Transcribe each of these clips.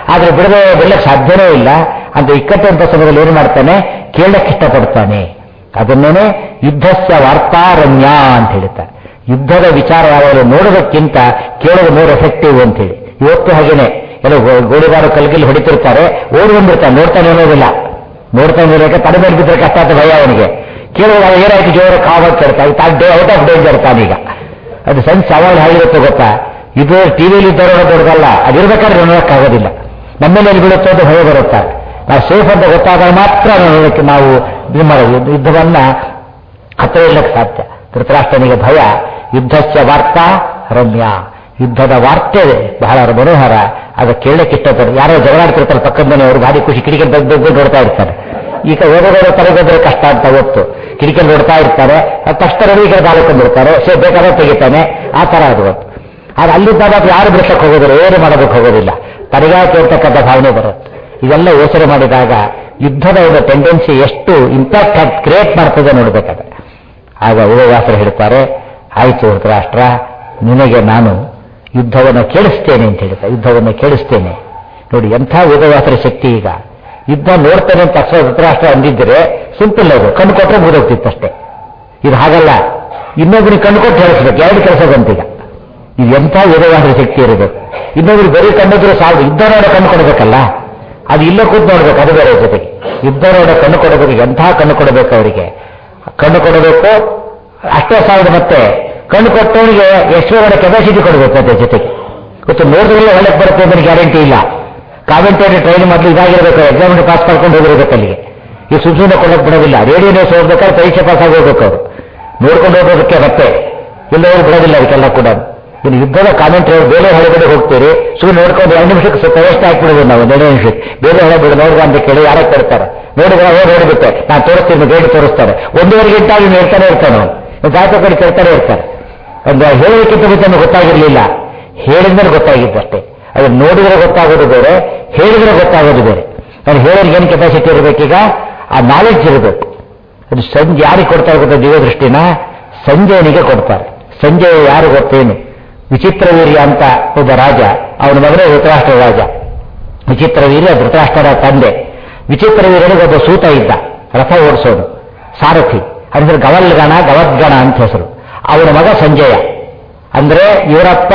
ಆದ್ರೆ ಬಿಡದೆ ಬಿಡಲಿಕ್ಕೆ ಸಾಧ್ಯನೇ ಇಲ್ಲ ಅಂತ ಇಕ್ಕಟ್ಟಂತ ಸಮಯದಲ್ಲಿ ಏನು ಮಾಡ್ತಾನೆ ಕೇಳಕ್ಕೆ ಇಷ್ಟಪಡ್ತಾನೆ ಅದನ್ನೇನೆ ಯುದ್ಧಸ್ಯ ವಾರ್ತಾರಣ್ಯ ಅಂತ ಹೇಳ್ತಾರೆ ಯುದ್ಧದ ವಿಚಾರ ಯಾವಾಗಲೂ ನೋಡೋದಕ್ಕಿಂತ ಕೇಳೋದು ಮೋರ್ ಎಫೆಕ್ಟಿವ್ ಅಂತ ಹೇಳಿ ಇವತ್ತು ಹಾಗೇನೆ ಎಲ್ಲ ಗೋಳಿಗಾರ ಕಲ್ಗಿಲ್ ಹೊಡಿತಿರ್ತಾರೆ ಓಡಿ ಬಂದಿರ್ತಾನೆ ನೋಡ್ತಾನೆ ಅನ್ನೋದಿಲ್ಲ ನೋಡ್ತಾನೆ ಇರೋಕೆ ತಡೆ ಮೇಲೆ ಬಿದ್ದರೆ ಕಷ್ಟ ಅಂತ ಭಯ ಅವನಿಗೆ ಕೇಳುವಾಗ ಏನಾಯ್ತು ಜೋರ ಕಾವ ಕೇಳ್ತಾ ಡೇ ಔಟ್ ಆಫ್ ಡೇಂಜರ್ ತಾನೀಗ ಅದು ಸಣ್ಣ ಸವಾಲು ಹೇಗಿರುತ್ತೆ ಗೊತ್ತಾ ಇದು ಟಿವಿಯಲ್ಲಿ ಇದ್ದವರ ದೊಡ್ಡದಲ್ಲ ಅದಿರ್ಬೇಕಾದ್ರೆ ನೋಡೋಕ್ಕಾಗೋದಿಲ್ಲ ನಮ್ಮೇಲೆ ಬೀಳುತ್ತೆ ಅಂತ ಭಯ ಬರುತ್ತೆ ನಾವು ಸೇಫ್ ಅಂತ ಗೊತ್ತಾದಾಗ ಮಾತ್ರ ನೋಡೋದಕ್ಕೆ ನಾವು ಇದು ಮಾಡೋದು ಯುದ್ಧವನ್ನ ಹತ್ತಿರ ಇಲ್ಲಕ್ಕೆ ಸಾಧ್ಯ ಧೃತರಾಷ್ಟ್ರನಿಗೆ ಭಯ ಯುದ್ಧಸ್ಯ ವಾರ್ತಾ ರಮ್ಯ ಯುದ್ಧದ ವಾರ್ತೆ ಬಹಳ ಮನೋಹರ ಅದು ಕೇಳಕ್ಕೆ ಇಷ್ಟಪಡ್ತಾರೆ ಯಾರೋ ಜಗಳಾಡ್ತಿರ್ತಾರೆ ಪಕ್ಕದ ಮನೆಯವರು ಭಾರಿ ಖುಷಿ ಕಿಡಿಕೆ ಬಗ್ಗೆ ನೋಡ್ತಾ ಇರ್ತಾರೆ ಈಗ ಓದೋದವರು ತಲೆಗೋದ್ರೆ ಕಷ್ಟ ಅಂತ ಗೊತ್ತು ಕಿಡಿಕೆ ನೋಡ್ತಾ ಇರ್ತಾರೆ ಅದು ತಕ್ಷಣ ಈಗ ಬಾಲಕೊಂಡಿರ್ತಾರೆ ಸೇ ಬೇಕಾದ್ರೆ ತೆಗಿತಾನೆ ಆ ತರ ಅದು ಗೊತ್ತು ಆದ್ರೆ ಅಲ್ಲಿದ್ದಾಗ ಅದು ಯಾರು ಬಿಡ್ಸಕ್ಕೆ ಹೋಗೋದಿಲ್ಲ ಏನು ಮಾಡೋದಕ್ಕೆ ಹೋಗೋದಿಲ್ಲ ತಲೆಗಾಕೆ ಇರ್ತಕ್ಕಂಥ ಭಾವನೆ ಬರುತ್ತೆ ಇವೆಲ್ಲ ಯೋಚನೆ ಮಾಡಿದಾಗ ಯುದ್ಧದ ಒಂದು ಟೆಂಡೆನ್ಸಿ ಎಷ್ಟು ಇಂಪ್ಯಾಕ್ಟ್ ಕ್ರಿಯೇಟ್ ಮಾಡ್ತದೆ ನೋಡ್ಬೇಕಾದ್ರೆ ಆಗ ಉದಯವಾಸರು ಹೇಳ್ತಾರೆ ಆಯಿತು ಧೃತರಾಷ್ಟ್ರ ನಿನಗೆ ನಾನು ಯುದ್ಧವನ್ನು ಕೇಳಿಸ್ತೇನೆ ಅಂತ ಹೇಳ್ತಾರೆ ಯುದ್ಧವನ್ನು ಕೇಳಿಸ್ತೇನೆ ನೋಡಿ ಎಂಥ ಉದಯವಾಸರ ಶಕ್ತಿ ಈಗ ಯುದ್ಧ ನೋಡ್ತೇನೆ ಅಂತ ತಕ್ಷಣ ಧೃತರಾಷ್ಟ್ರ ಅಂದಿದ್ದರೆ ಸಿಂಪಲ್ ಅದು ಕಣ್ಣು ಕೊಟ್ಟರೆ ಮುಗಿದೋಗ್ತಿತ್ತಷ್ಟೇ ಇದು ಹಾಗಲ್ಲ ಇನ್ನೊಬ್ಬರಿಗೆ ಕಣ್ಣು ಕೊಟ್ಟು ಹೇಳಿಸ್ಬೇಕು ಎರಡು ಕೆಲಸ ಬಂತೀಗ ಇದು ಎಂಥ ಉದಯವಾಸರ ಶಕ್ತಿ ಇರಬೇಕು ಇನ್ನೊಬ್ರಿಗೆ ಬರೀ ಕಣ್ಣಿದ್ರೆ ಸಾಕು ಯುದ್ಧ ನೋಡ ಕಣ್ಣು ಕೊಡಬೇಕಲ್ಲ ಅದು ಇಲ್ಲ ಕೂತ್ ನೋಡ್ಬೇಕು ಅದು ಬೇರೆ ಜೊತೆಗೆ ಯುದ್ಧ ನೋಡ ಕಣ್ಣು ಕೊಡಬೇಕು ಎಂಥ ಕಣ್ಣು ಕೊಡಬೇಕು ಅವರಿಗೆ ಕಣ್ಣು ಕೊಡಬೇಕು ಅಷ್ಟೇ ಸಾವಿರ ಮತ್ತೆ ಕಣ್ಣು ಕೊಟ್ಟವನಿಗೆ ಎಷ್ಟು ಒಳ್ಳೆ ಕೆಪಾಸಿಟಿ ಕೊಡಬೇಕು ಅದ್ರ ಜೊತೆಗೆ ಗೊತ್ತು ನೋಡಿದ್ರೆಲ್ಲ ಒಳ್ಳೆಗೆ ಬರುತ್ತೆ ಅಂತ ಗ್ಯಾರಂಟಿ ಇಲ್ಲ ಕಾಮೆಂಟೇಟರ್ ಟ್ರೈನ್ ಮೊದಲು ಇದಾಗಿರ್ಬೇಕು ಎಕ್ಸಾಮ್ ಪಾಸ್ ಮಾಡ್ಕೊಂಡು ಹೋಗಿರ್ಬೇಕು ಅಲ್ಲಿಗೆ ಈ ಸುಮ್ ಸುಮ್ಮನೆ ಕೊಡಕ್ಕೆ ಬಿಡೋದಿಲ್ಲ ರೇಡಿಯೋ ನ್ಯೂಸ್ ಹೋಗ್ಬೇಕಾದ್ರೆ ಪರೀಕ್ಷೆ ಪಾಸ್ ಆಗಿ ಹೋಗ್ಬೇಕು ಅವರು ನೋಡ್ಕೊಂಡು ಹೋಗೋದಕ್ಕೆ ಮತ್ತೆ ಇಲ್ಲವರು ಬಿಡೋದಿಲ್ಲ ಅದಕ್ಕೆಲ್ಲ ಕೂಡ ಇನ್ನು ಯುದ್ಧದ ಕಾಮೆಂಟ್ರಿ ಬೇರೆ ಹೊರಗಡೆ ಹೋಗ್ತೀರಿ ಸುಮ್ಮನೆ ನೋಡ್ಕೊಂಡು ಎರಡು ನಿಮಿಷಕ್ಕೆ ಪ್ರವೇಶ ಹಾಕ್ಬಿಡೋದು ನಾವು ಎರಡು ನಿಮಿಷಕ್ಕೆ ಬೇರೆ ಹೊರಬಿಡು ನೋಡುವ ಅಂತ ಕೇಳಿ ಯಾರೋ ಕೇಳ್ತಾರೆ ನೋಡಿದ್ರೆ ಹೋಗಿ ನೋಡಿಬಿಟ್ಟೆ ನಾನು ತೋರಿಸ್ತೀನಿ ಗೈಡ್ ತೋರಿಸ್ತಾರೆ ಒಂದೂವರೆ ಗಂಟೆ ಆಗಿ ಹೇಳ್ತಾನೆ ಇರ್ತಾನೆ ಅವನು ಗಾಯಕ ಕಡೆ ಕೇಳ್ತಾನೆ ಇರ್ತಾರೆ ಒಂದು ಹೇಳೋದಕ್ಕಿಂತ ಮುಂಚೆ ಗೊತ್ತಾಗಿರ್ಲಿಲ್ಲ ಹೇಳಿದ್ಮೇಲೆ ಗೊತ್ತಾಗಿದ್ದಷ್ಟೇ ಅದು ನೋಡಿದ್ರೆ ಗೊತ್ತಾಗೋದು ಬೇರೆ ಹೇಳಿದ್ರೆ ಗೊತ್ತಾಗೋದು ಬೇರೆ ನಾನು ಹೇಳೋರಿಗೆ ಏನು ಕೆಪಾಸಿಟಿ ಇರಬೇಕೀಗ ಆ ನಾಲೆಡ್ಜ್ ಇರಬೇಕು ಅದು ಸಂಜೆ ಯಾರಿಗೆ ಕೊಡ್ತಾ ಗೊತ್ತಾ ದಿವ್ಯ ದೃಷ್ಟಿನ ಸಂಜಯನಿಗೆ ಕೊಡ್ತಾರೆ ಸಂಜಯ ಯಾರು ಗೊತ್ತೇನು ವಿಚಿತ್ರವೀರ್ಯ ಅಂತ ಒಬ್ಬ ರಾಜ ಅವನ ಮಗನೇ ಧೃತರಾಷ್ಟ್ರ ರಾಜ ವಿಚಿತ್ರವೀರ್ಯ ಧೃತರಾಷ್ಟ್ರರ ತಂದೆ ವಿಚಿತ್ರವೀರ್ಯನಿಗೆ ಒಬ್ಬ ಸೂತ ಇದ್ದ ರಥ ಓಡಿಸೋನು ಸಾರಥಿ ಅಂದ್ರೆ ಗವಲ್ಗಣ ಗವದ್ಗಣ ಅಂತ ಹೆಸರು ಅವನ ಮಗ ಸಂಜಯ ಅಂದ್ರೆ ಇವರಪ್ಪ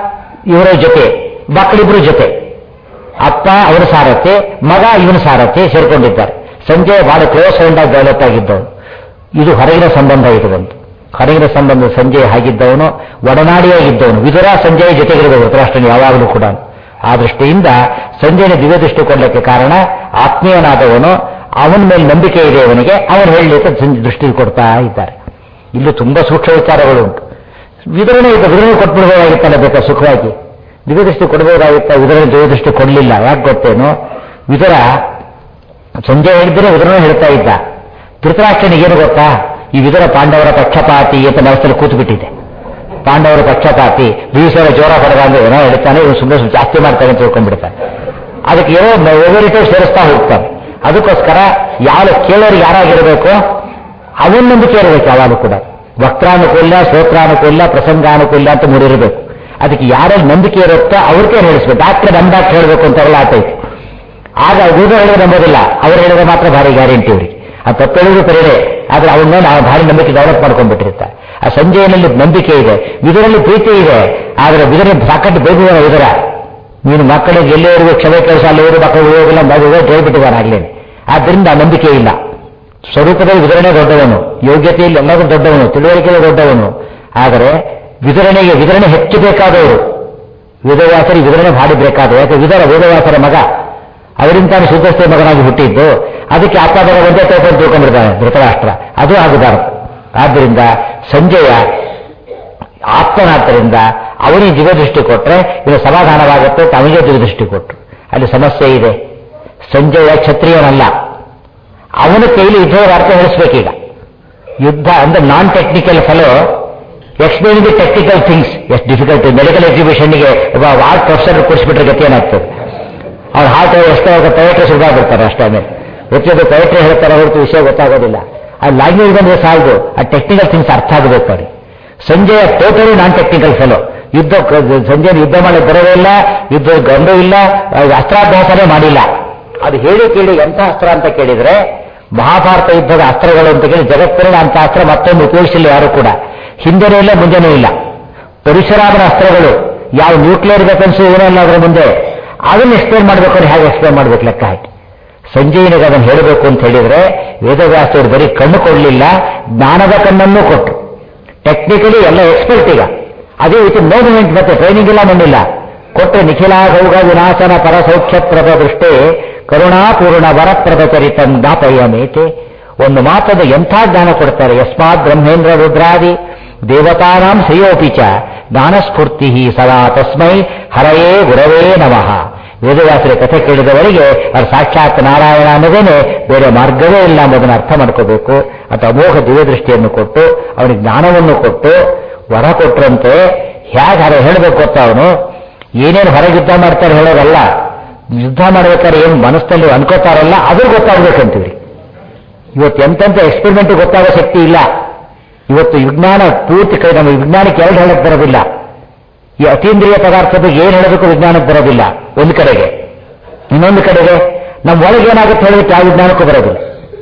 ಇವರ ಜೊತೆ ಮಕ್ಕಳಿಬ್ರು ಜೊತೆ ಅಪ್ಪ ಅವರ ಸಾರಥಿ ಮಗ ಇವನ ಸಾರಥಿ ಸೇರ್ಕೊಂಡಿದ್ದಾರೆ ಸಂಜಯ್ ಬಹಳ ಕ್ಲೋಸ್ ಫ್ರೆಂಡ್ ಆಗಿ ಡೆವಲಪ್ ಆಗಿದ್ದವನು ಇದು ಹೊರಗಿನ ಸಂಬಂಧ ಇದು ಒಂದು ಹೊರಗಿನ ಸಂಬಂಧ ಸಂಜಯ್ ಆಗಿದ್ದವನು ಒಡನಾಡಿಯಾಗಿದ್ದವನು ವಿದುರ ಸಂಜಯ್ ಜೊತೆಗಿರಬೇಕು ಧೃತರಾಷ್ಟ್ರನ ಯಾವಾಗಲೂ ಕೂಡ ಆ ದೃಷ್ಟಿಯಿಂದ ಸಂಜಯನ ದಿವ್ಯ ದೃಷ್ಟಿ ಕೊಡಲಿಕ್ಕೆ ಕಾರಣ ಆತ್ಮೀಯನಾದವನು ಅವನ ಮೇಲೆ ನಂಬಿಕೆ ಇದೆ ಅವನಿಗೆ ಅವನು ಹೇಳಲಿಕ್ಕೆ ದೃಷ್ಟಿ ಕೊಡ್ತಾ ಇದ್ದಾರೆ ಇಲ್ಲೂ ತುಂಬಾ ಸೂಕ್ಷ್ಮ ವಿಚಾರಗಳು ಉಂಟು ವಿತರಣೆ ಇದೆ ವಿತರಣೆ ಕೊಟ್ಬಿಡ್ಬೋದಾಗಿತ್ತಲ್ಲ ಬೇಕಾ ಸುಖವಾಗಿ ದಿವ್ಯದೃಷ್ಟಿ ಕೊಡಬಹುದಾಗಿತ್ತ ವಿತರಣೆ ದಿವ್ಯದೃಷ್ಟಿ ಕೊಡಲಿಲ್ಲ ಯಾಕೆ ಗೊತ್ತೇನು ವಿದುರ ಸಂಜೆ ಹೇಳಿದ್ರೆ ವಿತರಣೆ ಹೇಳ್ತಾ ಇದ್ದ ಧೃತರಾಷ್ಟ್ರನಿಗೇನು ಗೊತ್ತಾ ಈ ವಿದುರ ಪಾಂಡವರ ಪಕ್ಷಪಾತಿ ಅಂತ ಮನಸ್ಸಲ್ಲಿ ಕೂತು ಬಿಟ್ಟಿದೆ ಪಾಂಡವರ ಪಕ್ಷಪಾತಿ ಭೀಷಣ ಜೋರ ಹೊಡೆದ ಅಂದ್ರೆ ಏನೋ ಹೇಳ್ತಾನೆ ಇವ್ನು ಸುಮ್ಮನೆ ಸ್ವಲ್ಪ ಜಾಸ್ತಿ ಮಾಡ್ತಾನೆ ಅಂತ ತಿಳ್ಕೊಂಡ್ಬಿಡ್ತಾನೆ ಅದಕ್ಕೆ ಏನೋ ಓವರಿಟೇ ಸೇರಿಸ್ತಾ ಹೋಗ್ತಾನೆ ಅದಕ್ಕೋಸ್ಕರ ಯಾವ ಕೇಳೋರು ಯಾರಾಗಿರಬೇಕು ಅವನ ನಂಬಿಕೆ ಇರಬೇಕು ಯಾವಾಗಲೂ ಕೂಡ ವಕ್ರಾನುಕೂಲ ಶ್ರೋತ್ರಾನುಕೂಲ ಪ್ರಸಂಗಾನುಕೂಲ ಅಂತ ಮೂಡಿರಬೇಕು ಅದಕ್ಕೆ ಯಾರಲ್ಲಿ ನಂಬಿಕೆ ಇರುತ್ತೋ ಅವ್ರಿಗೆ ಹೇಳಿಸ್ಬೇಕು ಡಾಕ್ಟರ್ ನಮ್ಮ ಡಾಕ್ಟರ್ ಹೇಳಬೇಕು ಅಂತೆಲ್ಲ ಆತೈತು ಆಗ ಉಳಿದ ಹೇಳಿದ್ರೆ ನಂಬೋದಿಲ್ಲ ಅವ್ರು ಹೇಳಿದ್ರೆ ಮಾತ್ರ ಭಾರಿ ಗ್ಯಾರಂಟಿ ಅವ್ರಿಗೆ ಆ ತಪ್ಪು ಹೇಳಿದ್ರು ಕರೀರೆ ಆದ್ರೆ ಅವನ್ನ ನಾವು ಭಾರಿ ನಂಬಿಕೆ ಡೆವಲಪ್ ಮಾಡ್ಕೊಂಡ್ಬಿಟ್ಟಿರ್ತಾರೆ ಆ ಸಂಜೆಯಲ್ಲಿ ನಂಬಿಕೆ ಇದೆ ವಿದರಲ್ಲಿ ಪ್ರೀತಿ ಇದೆ ಆದ್ರೆ ವಿದರ ಸಾಕಟ್ಟು ಬೇಗುವ ವಿದರ ನೀನು ಮಕ್ಕಳಿಗೆ ಎಲ್ಲಿವರೆಗೂ ಕ್ಷಮೆ ಕೆಲಸ ಅಲ್ಲಿವರೆಗೂ ಮಕ್ಕಳು ಹೋಗಿಲ್ಲ ಅಂತ ಹೇಳ್ಬಿಟ್ಟಿದ್ದಾನೆ ಆಗ್ಲೇನೆ ಆದ್ರಿಂದ ನಂಬಿಕೆ ಇಲ್ಲ ಸ್ವರೂಪದಲ್ಲಿ ವಿತರಣೆ ದೊಡ್ಡವನು ಯೋಗ್ಯತೆಯಲ್ಲಿ ಎಲ್ಲರೂ ದೊಡ್ಡವನು ತಿಳುವಳಿಕೆಯಲ್ಲಿ ದೊಡ್ಡವನು ಆದರೆ ವಿತರಣೆಗೆ ವಿತರಣೆ ಹೆಚ್ಚು ಬೇಕಾದವರು ವೇದವ್ಯಾಸರಿ ವಿತರಣೆ ಭಾರಿ ಬೇಕಾದವು ಯಾಕೆ ವಿದರ ವೇದವ್ಯಾಸರ ಮಗ ಅವರಿಂತಾನು ಶುದ್ಧಸ್ಥೆ ಮಗನಾಗಿ ಹುಟ್ಟಿದ್ದು ಅದಕ್ಕೆ ಅಪ್ಪಾದರ ಒಂದೇ ಟೈಪ್ ಅಂತ ತಿಳ್ಕೊಂಡಿರ್ತಾನೆ ಧೃತರಾಷ್ಟ್ರ ಅದು ಆಗಬಾರದು ಆದ್ದರಿಂದ ಸಂಜಯ ಆಪ್ತನಾದ್ದರಿಂದ ಅವನಿಗೆ ದಿವ್ಯದೃಷ್ಟಿ ಕೊಟ್ಟರೆ ಇದು ಸಮಾಧಾನವಾಗುತ್ತೆ ತಮಗೆ ದಿವ್ಯದೃಷ್ಟಿ ಕೊಟ್ಟರು ಅಲ್ಲಿ ಸಮಸ್ಯೆ ಇದೆ ಸಂಜಯ ಕ್ಷತ್ರಿಯನಲ್ಲ ಅವನ ಕೈಲಿ ಯುದ್ಧದ ಅರ್ಥ ಹೇಳಿಸ್ಬೇಕೀಗ ಯುದ್ಧ ಅಂದ್ರೆ non technical fellow explain the technical things ಎಷ್ಟು ಡಿಫಿಕಲ್ಟ್ ಮೆಡಿಕಲ್ ಎಕ್ಸಿಬಿಷನ್ಗೆ ಒಬ್ಬ ಆರ್ಟ್ ಪ್ರೊಫೆಸರ್ ಕೊಡಿಸ್ಬಿಟ್ರೆ ಗತಿ ಏನಾಗ್ತದೆ ಅವ್ರು ಹಾರ್ಟ್ ಎಷ್ಟೋ ಪೊಯಟ್ರಿ ಸುಧಾರಿರ್ತಾರೆ ಅಷ್ಟೇ ಮೇಲೆ ಪ್ರತಿಯೊಬ್ಬ ಪೊಯಟ್ರಿ ಹೇಳ್ತಾರೆ ಹೊರತು ವಿಷಯ ಗೊತ್ತಾಗೋದಿಲ್ಲ ಆ ಲ್ಯಾಂಗ್ವೇಜ್ ಬಂದ್ರೆ ಸಾಲದು ಆ ಟೆಕ್ನಿಕಲ್ ಥಿಂಗ್ಸ್ ಅರ್ಥ ಆಗಬೇಕು ಅವ್ರಿಗೆ ಸಂಜೆಯ ಟೋಟಲಿ ನಾನ್ ಟೆಕ್ನಿಕಲ್ ಫೆಲೋ ಯುದ್ಧ ಸಂಜೆ ಯುದ್ಧ ಮಾಡಿ ಬರೋದೇ ಇಲ್ಲ ಯುದ್ಧ ಗಂಡು ಇಲ್ಲ ಅದು ಅಸ್ತ್ರಾಭ್ಯಾಸನೇ ಮಾಡಿಲ್ಲ ಅದು ಹೇಳಿ ಕೇಳಿ ಎಂಥ ಅಸ್ತ್ರ ಅಂತ ಕೇಳಿದ್ರೆ ಮಹಾಭಾರತ ಯುದ್ಧದ ಅಸ್ತ್ರಗಳು ಅಂತ ಕೇಳಿ ಜಗತ್ತಿನಲ್ಲಿ ಅಂತ ಅಸ್ತ್ರ ಮತ್ತೊಂದು ಉಪಯೋಗಿಸಿಲ್ಲ ಯಾರು ಕೂಡ ಹಿಂದೆನೂ ಇಲ್ಲ ಮುಂದೆನೂ ಇಲ್ಲ ಪರಶುರಾಮನ ಅಸ್ತ್ರಗಳು ಯಾವ ನ್ಯೂಕ್ಲಿಯರ್ ವೆಪನ್ಸ್ ಏನಲ್ಲ ಅದರ ಮುಂದೆ ಅದನ್ನು ಎಕ್ಸ್ಪ್ಲೇನ್ ಮಾಡಬೇಕು ಅಂದ್ರೆ ಹೇಗೆ ಎಕ್ಸ್ಪ್ಲೇನ್ ಮಾಡ್ಬೇಕು ಲೆಕ್ಕ ಹಾಕಿ ಸಂಜೀವನಿಗೆ ಅದನ್ನು ಹೇಳಬೇಕು ಅಂತ ಹೇಳಿದ್ರೆ ವೇದವ್ಯಾಸರು ಬರೀ ಕಣ್ಣು ಕೊಡಲಿಲ್ಲ ಜ್ಞಾನದ ಕಣ್ಣನ್ನು ಕೊಟ್ಟರು ಟೆಕ್ನಿಕಲಿ ಎಲ್ಲ ಎಕ್ಸ್ಪರ್ಟ್ ಈಗ ಅದೇ ರೀತಿ ನೋ ಮೂಮೆಂಟ್ ಮತ್ತೆ ಟ್ರೈನಿಂಗ್ ಇಲ್ಲ ಮಣ್ಣಿಲ್ಲ ಕೊಟ್ಟರೆ ನಿಖಿಲಾಗೌಗ ವಿನಾಶನ ಪರಸೌಖ್ಯಪ್ರದ ದೃಷ್ಟೇ ಕರುಣಾಪೂರ್ಣ ವರಪ್ರದ ಚರಿತಂ ಜ್ಞಾಪಯ್ಯ ಮೇತೆ ಒಂದು ಮಾತದ ಎಂಥ ಜ್ಞಾನ ಕೊಡ್ತಾರೆ ಯಸ್ಮಾತ್ ಬ್ರಹ್ಮೇಂದ್ರ ರುದ್ರಾದಿ ದೇವತಾನಾಂ ಶ್ರೇಯೋಪಿ ಚ ಜ್ಞಾನಸ್ಫೂರ್ತಿ ಸದಾ ತಸ್ಮೈ ಹರಯೇ ಗುರವೇ ನಮಃ ವೇದವ್ಯಾಸರ ಕಥೆ ಕೇಳಿದವರಿಗೆ ಅದು ಸಾಕ್ಷಾತ್ ನಾರಾಯಣ ಅನ್ನೋದೇನೆ ಬೇರೆ ಮಾರ್ಗವೇ ಇಲ್ಲ ಎಂಬುದನ್ನು ಅರ್ಥ ಮಾಡ್ಕೋಬೇಕು ಅಥವಾ ಅಮೋಘ ದಿವ್ಯದೃಷ್ಟಿಯನ್ನು ಕೊಟ್ಟು ಅವನಿಗೆ ಜ್ಞಾನವನ್ನು ಕೊಟ್ಟು ವರ ಕೊಟ್ಟರಂತೆ ಹೇಗೆ ಹರ ಹೇಳಬೇಕು ಗೊತ್ತ ಅವನು ಏನೇನು ಹೊರಗೆ ಯುದ್ಧ ಮಾಡ್ತಾರೆ ಹೇಳೋದಲ್ಲ ಯುದ್ಧ ಮಾಡ್ಬೇಕಾದ್ರೆ ಏನು ಮನಸ್ಸಲ್ಲಿ ಅನ್ಕೋತಾರಲ್ಲ ಅದು ಗೊತ್ತಾಗ್ಬೇಕಂತೀವಿ ಇವತ್ತು ಎಂತೆಂಥ ಎಕ್ಸ್ಪೆರಿಮೆಂಟ್ ಗೊತ್ತಾಗೋ ಶಕ್ತಿ ಇಲ್ಲ ಇವತ್ತು ವಿಜ್ಞಾನ ಪೂರ್ತಿ ಕೈ ನಮ್ಮ ವಿಜ್ಞಾನಕ್ಕೆ ಎರಡು ಹೇಳಕ್ ಬರೋದಿಲ್ಲ ಈ ಅತೀಂದ್ರಿಯ ಪದಾರ್ಥದ ಬಗ್ಗೆ ಏನು ಹೇಳೋದಕ್ಕೂ ವಿಜ್ಞಾನಕ್ಕೆ ಬರೋದಿಲ್ಲ ಒಂದು ಕಡೆಗೆ ಇನ್ನೊಂದು ಕಡೆಗೆ ನಮ್ಮ ಒಳಗೆ ಏನಾಗುತ್ತೆ ಹೇಳೋದಕ್ಕೆ ಯಾವ ವಿಜ್ಞಾನಕ್ಕೂ ಬರೋದಿಲ್ಲ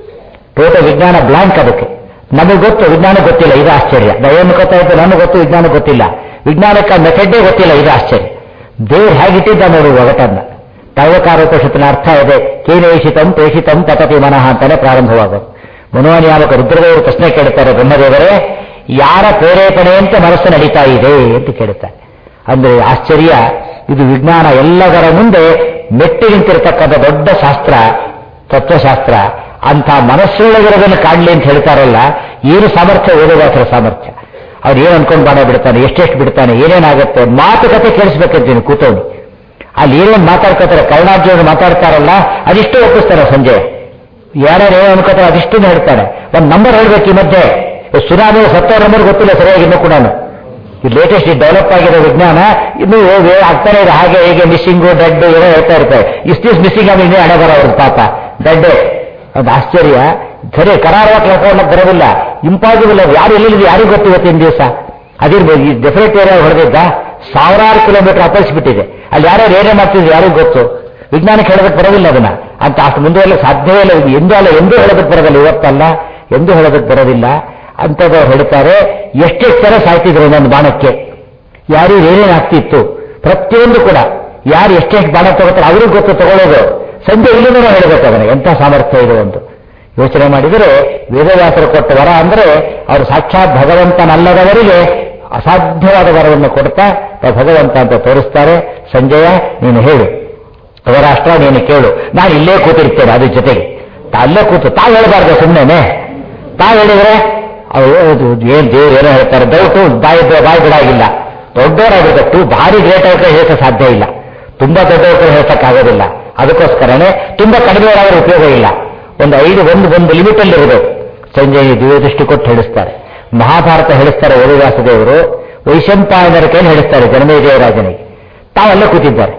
ಟೋಟಲ್ ವಿಜ್ಞಾನ ಬ್ಲಾಂಕ್ ಅದಕ್ಕೆ ನಮಗೆ ಗೊತ್ತು ವಿಜ್ಞಾನ ಗೊತ್ತಿಲ್ಲ ಇದು ಆಶ್ಚರ್ಯ ನಾವೇನು ಗೊತ್ತಾಯ್ತು ನನಗೆ ಗೊತ್ತು ವಿಜ್ಞಾನ ಗೊತ್ತಿಲ್ಲ ವಿಜ್ಞಾನಕ್ಕೆ ಮೆಥಡೇ ಗೊತ್ತಿಲ್ಲ ಇದು ಆಶ್ಚರ್ಯ ದೇವ್ರು ಹೇಗಿಟ್ಟಿದ್ದ ನೋಡಿ ಒಗಟನ್ನ ತೈವಕಾರೋಪನಿಷತ್ತಿನ ಅರ್ಥ ಇದೆ ಕೇನೇಷಿತಂ ತೇಷಿತಂ ತಟತಿ ಮನಃ ಅಂತಾನೆ ಪ್ರಾರಂಭವಾಗೋದು ಮನೋನಿಯಾಮಕ ರುದ್ರದೇವರು ಪ್ರಶ್ನೆ ಕೇಳ್ತಾರೆ ಬ್ರಹ್ಮದೇವರೇ ಯಾರ ಪ್ರೇರೇಪಣೆಯಂತೆ ಮನಸ್ಸು ನಡೀತಾ ಇದೆ ಅಂತ ಕೇಳುತ್ತಾರೆ ಅಂದ್ರೆ ಆಶ್ಚರ್ಯ ಇದು ವಿಜ್ಞಾನ ಎಲ್ಲದರ ಮುಂದೆ ಮೆಟ್ಟಿ ನಿಂತಿರತಕ್ಕಂಥ ದೊಡ್ಡ ಶಾಸ್ತ್ರ ತತ್ವಶಾಸ್ತ್ರ ಅಂಥ ಮನಸ್ಸೊಳಗಿರೋದನ್ನು ಕಾಣಲಿ ಅಂತ ಹೇಳ್ತಾರಲ್ಲ ಏನು ಸಾಮರ್ಥ್ಯ ವೇದವ್ಯಾಸರ ಸಾಮರ್ಥ್ಯ ಅವ್ರು ಏನು ಅನ್ಕೊಂಡು ಬಾಣ ಬಿಡ್ತಾನೆ ಎಷ್ಟೆಷ್ಟು ಬಿಡ್ತಾನೆ ಏನೇನಾಗುತ್ತೆ ಮಾತುಕತೆ ಕೇಳಿಸ್ಬೇಕಂತೀನಿ ಕೂತವನು ಅಲ್ಲಿ ಏನೇನು ಮಾತಾಡ್ಕೋತಾರೆ ಕರ್ಣಾರ್ಜುನ ಮಾತಾಡ್ತಾರಲ್ಲ ಅದಿಷ್ಟು ಒಪ್ಪಿಸ್ತಾರೆ ಸಂಜೆ ಯಾರ್ಯಾರು ಏನು ಅನ್ಕೋತಾರೆ ಅದಿಷ್ಟು ಹೇಳ್ತಾರೆ ಒಂದು ನಂಬರ್ ಹೇಳ್ಬೇಕು ಈ ಮಧ್ಯೆ ಸುನಾಮಿ ಸತ್ತೋ ನಂಬರ್ ಗೊತ್ತಿಲ್ಲ ಸರಿಯಾಗಿ ಇನ್ನೂ ಕೂಡ ಈ ಲೇಟೆಸ್ಟ್ ಡೆವಲಪ್ ಆಗಿರೋ ವಿಜ್ಞಾನ ಇನ್ನೂ ವೇ- ಆಗ್ತಾನೆ ಇದೆ ಹಾಗೆ ಹೇಗೆ ಮಿಸ್ಸಿಂಗು ಡೆಡ್ ಏನೋ ಹೇಳ್ತಾ ಇರ್ತಾರೆ ಇಷ್ಟು ದಿವಸ ಮಿಸ್ಸಿಂಗ್ ಆಗಿ ಇನ್ನೇ ಹಣೆ ಬರೋ ಅವ್ರ ಪಾಪ ಡೆಡ್ ಅದು ಆಶ್ಚರ್ಯ ಸರಿ ಕರಾರವಾಗಿ ಕಳ್ಕೊಳ್ಳಕ್ ಬರೋದಿಲ್ಲ ಇಂಪಾಸಿಬಲ್ ಅದು ಯಾರು ಎಲ್ಲಿದೆ ಯಾರಿಗೂ ಗೊತ್ತು ಇವತ್ತಿನ ದಿವಸ ಅದಿರ್ಬೋದು ಈ ಡೆಫಿನೆಟ್ ಏರಿಯಾ ಹೊಡೆದಿದ್ದ ಸಾವಿರಾರು ಕಿಲೋಮೀಟರ್ ಅಪರಿಸ್ಬಿಟ್ಟಿದೆ ಅಲ್ಲಿ ಯಾರ್ಯಾರು ಏನೇ ಮಾಡ್ತಿದ್ರು ಯಾರಿಗೂ ಗೊತ್ತು ವಿಜ್ಞಾನಕ್ಕೆ ಹೇಳೋದಕ್ಕೆ ಬರೋದಿಲ್ಲ ಅದನ್ನ ಅಂತ ಅಷ್ಟು ಮುಂದೆ ಸಾಧ್ಯವೇ ಇಲ್ಲ ಇದು ಎಂದೂ ಅಲ್ಲ ಎಂದೂ ಹೇಳೋದಕ್ಕೆ ಬರೋದಿಲ್ಲ ಇವತ್ತಲ್ಲ ಎಂದೂ ಹೇಳೋದಕ್ಕೆ ಬರೋದಿಲ್ಲ ಅಂಥದ್ದು ಹೇಳ್ತಾರೆ ಎಷ್ಟೆಷ್ಟು ಜನ ಸಾಯ್ತಿದ್ರು ಒಂದೊಂದು ಬಾಣಕ್ಕೆ ಯಾರು ಏನೇನು ಆಗ್ತಿತ್ತು ಪ್ರತಿಯೊಂದು ಕೂಡ ಯಾರು ಎಷ್ಟೆಷ್ಟು ಬಾಣ ತಗೋತಾರೆ ಅವ್ರಿಗೂ ಗೊತ್ತು ತಗೊಳ್ಳೋದು ಸಂಜೆ ಇಲ್ಲಿಂದ ಹೇಳಬೇಕು ಅದನ್ನ ಎಂಥ ಸಾಮರ್ಥ್ಯ ಇದೆ ಒಂದು ಯೋಚನೆ ಮಾಡಿದರೆ ವೇದವ್ಯಾಸರು ಕೊಟ್ಟ ವರ ಅಂದ್ರೆ ಅವರು ಸಾಕ್ಷಾತ್ ಭಗವಂತನಲ್ಲದವರಿಗೆ ಅಸಾಧ್ಯವಾದ ವರವನ್ನು ಕೊಡ್ತಾ ತಾವು ಭಗವಂತ ಅಂತ ತೋರಿಸ್ತಾರೆ ಸಂಜಯ ನೀನು ಹೇಳು ಅವರಾಷ್ಟ್ರ ನೀನು ಕೇಳು ನಾನು ಇಲ್ಲೇ ಕೂತಿರ್ತೇನೆ ಅದ್ರ ಜೊತೆಗೆ ತಾ ಅಲ್ಲೇ ಕೂತು ತಾವು ಹೇಳಬಾರ್ದು ಸುಮ್ಮನೆ ತಾವು ಹೇಳಿದ್ರೆ ಅವರು ಏನ್ ದೇವ್ರು ಏನೋ ಹೇಳ್ತಾರೆ ದಯವಿಟ್ಟು ಬಾಯಿ ಬಾಯಿ ಬಿಡಾಗಿಲ್ಲ ದೊಡ್ಡವರಾಗಿರ್ಬೇಕು ಭಾರಿ ಗ್ರೇಟ್ ಅವ್ರ ಹೇಳಕ್ಕೆ ಸಾಧ್ಯ ಇಲ್ಲ ತುಂಬಾ ದೊಡ್ಡವ್ರ ಹೇಳಕ್ಕಾಗೋದಿಲ್ಲ ಅದಕ್ಕೋಸ್ಕರನೇ ತುಂಬಾ ಕಡಿಮೆಯವರಾದ್ರೆ ಉಪಯೋಗ ಇಲ್ಲ ಒಂದು ಐದು ಒಂದು ಒಂದು ಲಿಮಿಟ್ ಅಲ್ಲಿ ಇರಬೇಕು ಸಂಜಯ್ ದಿವ್ಯ ದೃಷ್ಟಿ ಕೊಟ್ಟು ಹೇಳಿಸ್ತಾರೆ ಮಹಾಭಾರತ ಹೇಳಿಸ್ತಾರೆ ವೇದವ್ಯಾಸದೇವರು ವೈಶಂಪಾಯನರ ಕೈಲಿ ಹೇಳಿಸ್ತಾರೆ ಜನಮೇಜಯರಾಜನಿಗೆ ತಾವೆಲ್ಲ ಕೂತಿದ್ದಾರೆ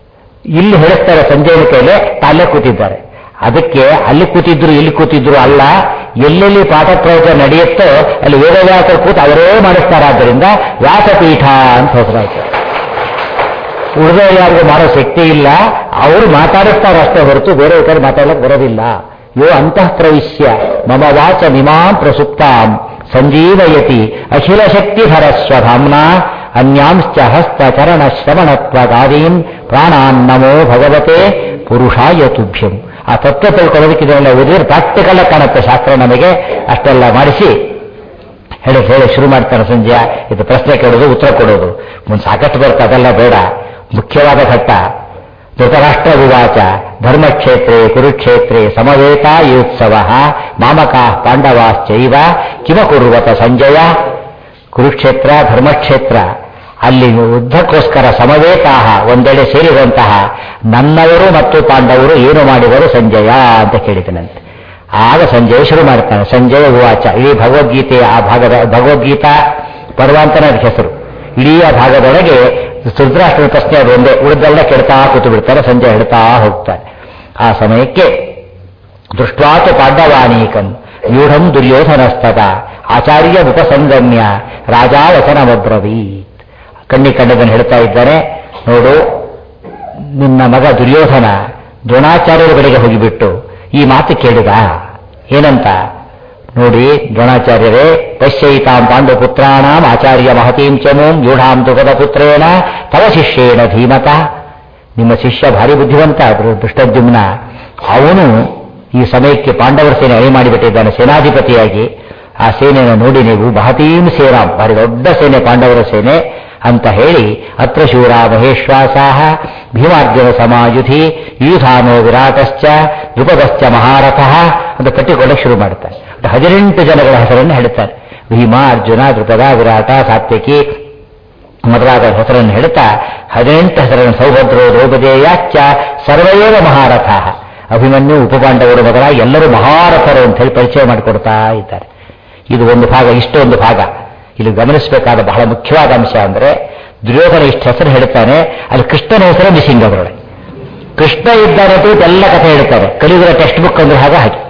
ಇಲ್ಲಿ ಹೇಳಿಸ್ತಾರೆ ಸಂಜಯನ ಕೈಲಿ ತಾಲ್ಲೇ ಕೂತಿದ್ದಾರೆ ಅದಕ್ಕೆ ಅಲ್ಲಿ ಕೂತಿದ್ರು ಇಲ್ಲಿ ಕೂತಿದ್ರು ಅಲ್ಲ ಎಲ್ಲೆಲ್ಲಿ ಪಾಠ ಪ್ರವಚನ ನಡೆಯುತ್ತೋ ಅಲ್ಲಿ ವೇದವ್ಯಾಸರು ಕೂತು ಅವರೇ ಮಾಡಿಸ್ತಾರೆ ಆದ್ದರಿಂದ ವ್ಯಾಸಪೀಠ ಅಂತ ಹೆಸರಾಯ್ತು ಉಳಿದ ಯಾರಿಗೂ ಮಾಡೋ ಶಕ್ತಿ ಇಲ್ಲ ಅವರು ಮಾತಾಡಿಸ್ತಾರೆ ಅಷ್ಟೇ ಹೊರತು ಬೇರೆ ಕಡೆ ಮಾತಾಡಕ್ಕೆ ಬರೋದಿಲ್ಲ ಯೋ ಅಂತಃ ಪ್ರವಿಶ್ಯ ಮಮ ವಾಚ ನಿಮಾಂ ಪ್ರಸುಪ್ತಾಂ ಸಂಜೀವಯತಿ ಅಖಿಲ ಶಕ್ತಿಧರ ಸ್ವಧಾಮ್ನ ಅನ್ಯಾಂಶ್ಚ ಹಸ್ತ ಚರಣ ಶ್ರವಣತ್ವಗಾದೀನ್ ಪ್ರಾಣಾನ್ ನಮೋ ಭಗವತೆ ಪುರುಷಾಯ ತುಭ್ಯಂ ಆ ತತ್ವ ತಿಳ್ಕೊಳ್ಳೋದಕ್ಕೆ ಇದನ್ನೆಲ್ಲ ಓದಿದ್ರೆ ಪ್ರಾಕ್ಟಿಕಲ್ ಕಾಣುತ್ತೆ ಶಾಸ್ತ್ರ ನಮಗೆ ಅಷ್ಟೆಲ್ಲ ಮಾಡಿಸಿ ಹೇಳಿ ಹೇಳಿ ಶುರು ಮಾಡ್ತಾರೆ ಸಂಜೆ ಇದು ಪ್ರಶ್ನೆ ಕೇಳೋದು ಉತ್ತರ ಕೊಡೋದು ಮುಂದೆ ಸಾಕಷ್ಟು ಬರುತ್ತೆ ಅದೆಲ್ಲ ಬೇಡ ಮುಖ್ಯವಾದ ಘಟ್ಟ ಧೃತರಾಷ್ಟ್ರ ವಿವಾಚ ಧರ್ಮಕ್ಷೇತ್ರೇ ಕುರುಕ್ಷೇತ್ರೇ ಸಮವೇತಾಯೋತ್ಸವ ಮಾಮಕ ಪಾಂಡವಾಶ್ಚೈವ ಕಿಮ ಕುರುವತ ಸಂಜಯ ಕುರುಕ್ಷೇತ್ರ ಧರ್ಮಕ್ಷೇತ್ರ ಅಲ್ಲಿ ಯುದ್ಧಕ್ಕೋಸ್ಕರ ಸಮವೇತಾಹ ಒಂದೆಡೆ ಸೇರಿದಂತಹ ನನ್ನವರು ಮತ್ತು ಪಾಂಡವರು ಏನು ಮಾಡಿದರು ಸಂಜಯ ಅಂತ ಕೇಳಿದನಂತೆ ಆಗ ಸಂಜಯ ಶುರು ಮಾಡ್ತಾನೆ ಸಂಜಯ ಉವಾಚ ಇಡೀ ಭಗವದ್ಗೀತೆಯ ಆ ಭಾಗದ ಭಗವದ್ಗೀತಾ ಪರ್ವಾಂತನ ಹೆಸರು ಇಡೀ ಆ ಭಾಗದೊಳಗೆ ಧೃತರಾಷ್ಟ್ರನ ಪ್ರಶ್ನೆ ಅದು ಒಂದೇ ಉಳಿದೆಲ್ಲ ಕೆಡ್ತಾ ಕೂತು ಬಿಡ್ತಾರೆ ಸಂಜೆ ಹೇಳ್ತಾ ಹೋಗ್ತಾರೆ ಆ ಸಮಯಕ್ಕೆ ದೃಷ್ಟ್ವಾತು ಪಾಂಡವಾನೀಕಂ ವ್ಯೂಢಂ ದುರ್ಯೋಧನಸ್ತದ ಆಚಾರ್ಯ ಉಪಸಂಗಮ್ಯ ರಾಜಾ ವಚನಮಬ್ರವೀತ್ ಕಣ್ಣಿ ಕಂಡದನ್ನು ಹೇಳ್ತಾ ಇದ್ದಾರೆ ನೋಡು ನಿನ್ನ ಮಗ ದುರ್ಯೋಧನ ದ್ರೋಣಾಚಾರ್ಯರ ಬಳಿಗೆ ಹೋಗಿಬಿಟ್ಟು ಈ ಮಾತು ಕೇಳಿದ ಏನಂತ ನೋಡಿ ದ್ರೋಣಾಚಾರ್ಯರೇ ಪಶ್ಯೈತಾಂ ಪಾಂಡುಪುತ್ರಾಣಾಂ ಆಚಾರ್ಯ ಮಹತೀಂ ಚಮೂಂ ಯೂಢಾಂ ದುಗದ ಪುತ್ರೇಣ ತವ ಶಿಷ್ಯೇಣ ಧೀಮತ ನಿಮ್ಮ ಶಿಷ್ಯ ಭಾರಿ ಬುದ್ಧಿವಂತ ದುಷ್ಟದ್ಯುಮ್ನ ಅವನು ಈ ಸಮಯಕ್ಕೆ ಪಾಂಡವರ ಸೇನೆ ಅಣಿ ಮಾಡಿಬಿಟ್ಟಿದ್ದಾನೆ ಸೇನಾಧಿಪತಿಯಾಗಿ ಆ ಸೇನೆಯನ್ನು ನೋಡಿ ನೀವು ಮಹತೀಂ ಸೇರಾಂ ಭಾರಿ ದೊಡ್ಡ ಸೇನೆ ಪಾಂಡವರ ಸೇನೆ ಅಂತ ಹೇಳಿ ಅತ್ರ ಶೂರ ಮಹೇಶ್ವಾಸಾಹ ಭೀಮಾರ್ಜುನ ಸಮಾಯುಧಿ ಯೂಧಾನೋ ವಿರಾಟಶ್ಚ ದ್ರುಪದಶ್ಚ ಮಹಾರಥಃ ಅಂತ ಪಟ್ಟಿಕೊಳ್ಳಕ್ಕೆ ಶುರು ಮಾಡ್ತಾರೆ ಹದಿನೆಂಟು ಜನಗಳ ಹೆಸರನ್ನು ಹೇಳ್ತಾರೆ ಭೀಮ ಅರ್ಜುನ ದ್ರುಪದ ವಿರಾಟ ಸಾತ್ವಿಕಿ ಮೊದಲಾದ ಹೆಸರನ್ನು ಹೇಳ್ತಾ ಹದಿನೆಂಟು ಹೆಸರನ್ನು ಸೌಭದ್ರೋ ದ್ರೌಪದೇಯಾಚ್ಚ ಸರ್ವಯೇವ ಮಹಾರಥ ಅಭಿಮನ್ಯು ಉಪಪಾಂಡವರು ಮೊದಲ ಎಲ್ಲರೂ ಮಹಾರಥರು ಅಂತ ಹೇಳಿ ಪರಿಚಯ ಮಾಡಿಕೊಡ್ತಾ ಇದ್ದಾರೆ ಇದು ಒಂದು ಭಾಗ ಇಷ್ಟೊಂದು ಭಾಗ ಇಲ್ಲಿ ಗಮನಿಸಬೇಕಾದ ಬಹಳ ಮುಖ್ಯವಾದ ಅಂಶ ಅಂದ್ರೆ ದುರ್ಯೋಧನ ಇಷ್ಟು ಹೆಸರು ಹೇಳ್ತಾನೆ ಅಲ್ಲಿ ಕೃಷ್ಣನ ಹೆಸರು ಮಿಸಿಂಗ್ ಅದರೊಳಗೆ ಕೃಷ್ಣ ಇದ್ದಾರೆ ಅಂತ ಎಲ್ಲ ಕಥೆ ಹೇಳ್ತಾರೆ ಕಲಿಯುಗರ ಟೆಕ್ಸ್ಟ್ ಬುಕ್ ಅಂದ್ರೆ ಹಾಗೆ ಹಾಗೆ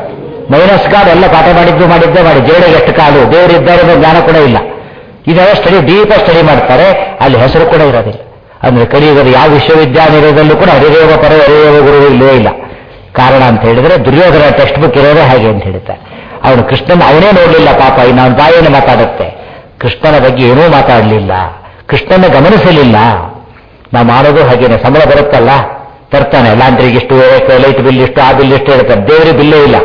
ಮೈನಸ್ ಗಾಡ್ ಎಲ್ಲ ಪಾಠ ಮಾಡಿದ್ದು ಮಾಡಿದ್ದೇ ಮಾಡಿ ಜೇಡಿಗೆ ಎಷ್ಟು ಕಾಲು ದೇವರಿದ್ದಾರೆ ಅನ್ನೋ ಜ್ಞಾನ ಕೂಡ ಇಲ್ಲ ಇದೆಲ್ಲ ಸ್ಟಡಿ ಡೀಪ್ ಸ್ಟಡಿ ಮಾಡ್ತಾರೆ ಅಲ್ಲಿ ಹೆಸರು ಕೂಡ ಇರೋದಿಲ್ಲ ಅಂದ್ರೆ ಕಲಿಯುಗದ ಯಾವ ವಿಶ್ವವಿದ್ಯಾನಿಲಯದಲ್ಲೂ ಕೂಡ ಹರಿದೇವ ಪರ ಹರಿದೇವ ಗುರು ಇಲ್ಲವೇ ಇಲ್ಲ ಕಾರಣ ಅಂತ ಹೇಳಿದ್ರೆ ದುರ್ಯೋಧನ ಟೆಕ್ಸ್ಟ್ ಬುಕ್ ಇರೋದೇ ಹಾಗೆ ಅಂತ ಹೇಳ್ತಾರೆ ಅವನು ಕೃಷ್ಣನ ಅವನೇ ನೋಡಲಿಲ್ಲ ಪಾಪ ಇನ್ನು ಅವನ ಬಾಯಿಯನ್ನು ಮಾತಾಡುತ್ತೆ ಕೃಷ್ಣನ ಬಗ್ಗೆ ಏನೂ ಮಾತಾಡಲಿಲ್ಲ ಕೃಷ್ಣನ ಗಮನಿಸಲಿಲ್ಲ ನಾವು ಮಾಡೋದು ಹಾಗೇನೆ ಸಂಬಳ ಬರುತ್ತಲ್ಲ ತರ್ತಾನೆ ಲಾಂಡ್ರಿಗೆ ಇಷ್ಟು ಲೈಟ್ ಬಿಲ್ ಇಷ್ಟು ಆ ಬಿಲ್ ಇಷ್ಟು ಹೇಳ್ತಾರೆ ದೇವರಿಗೆ ಬಿಲ್ಲೇ ಇಲ್ಲ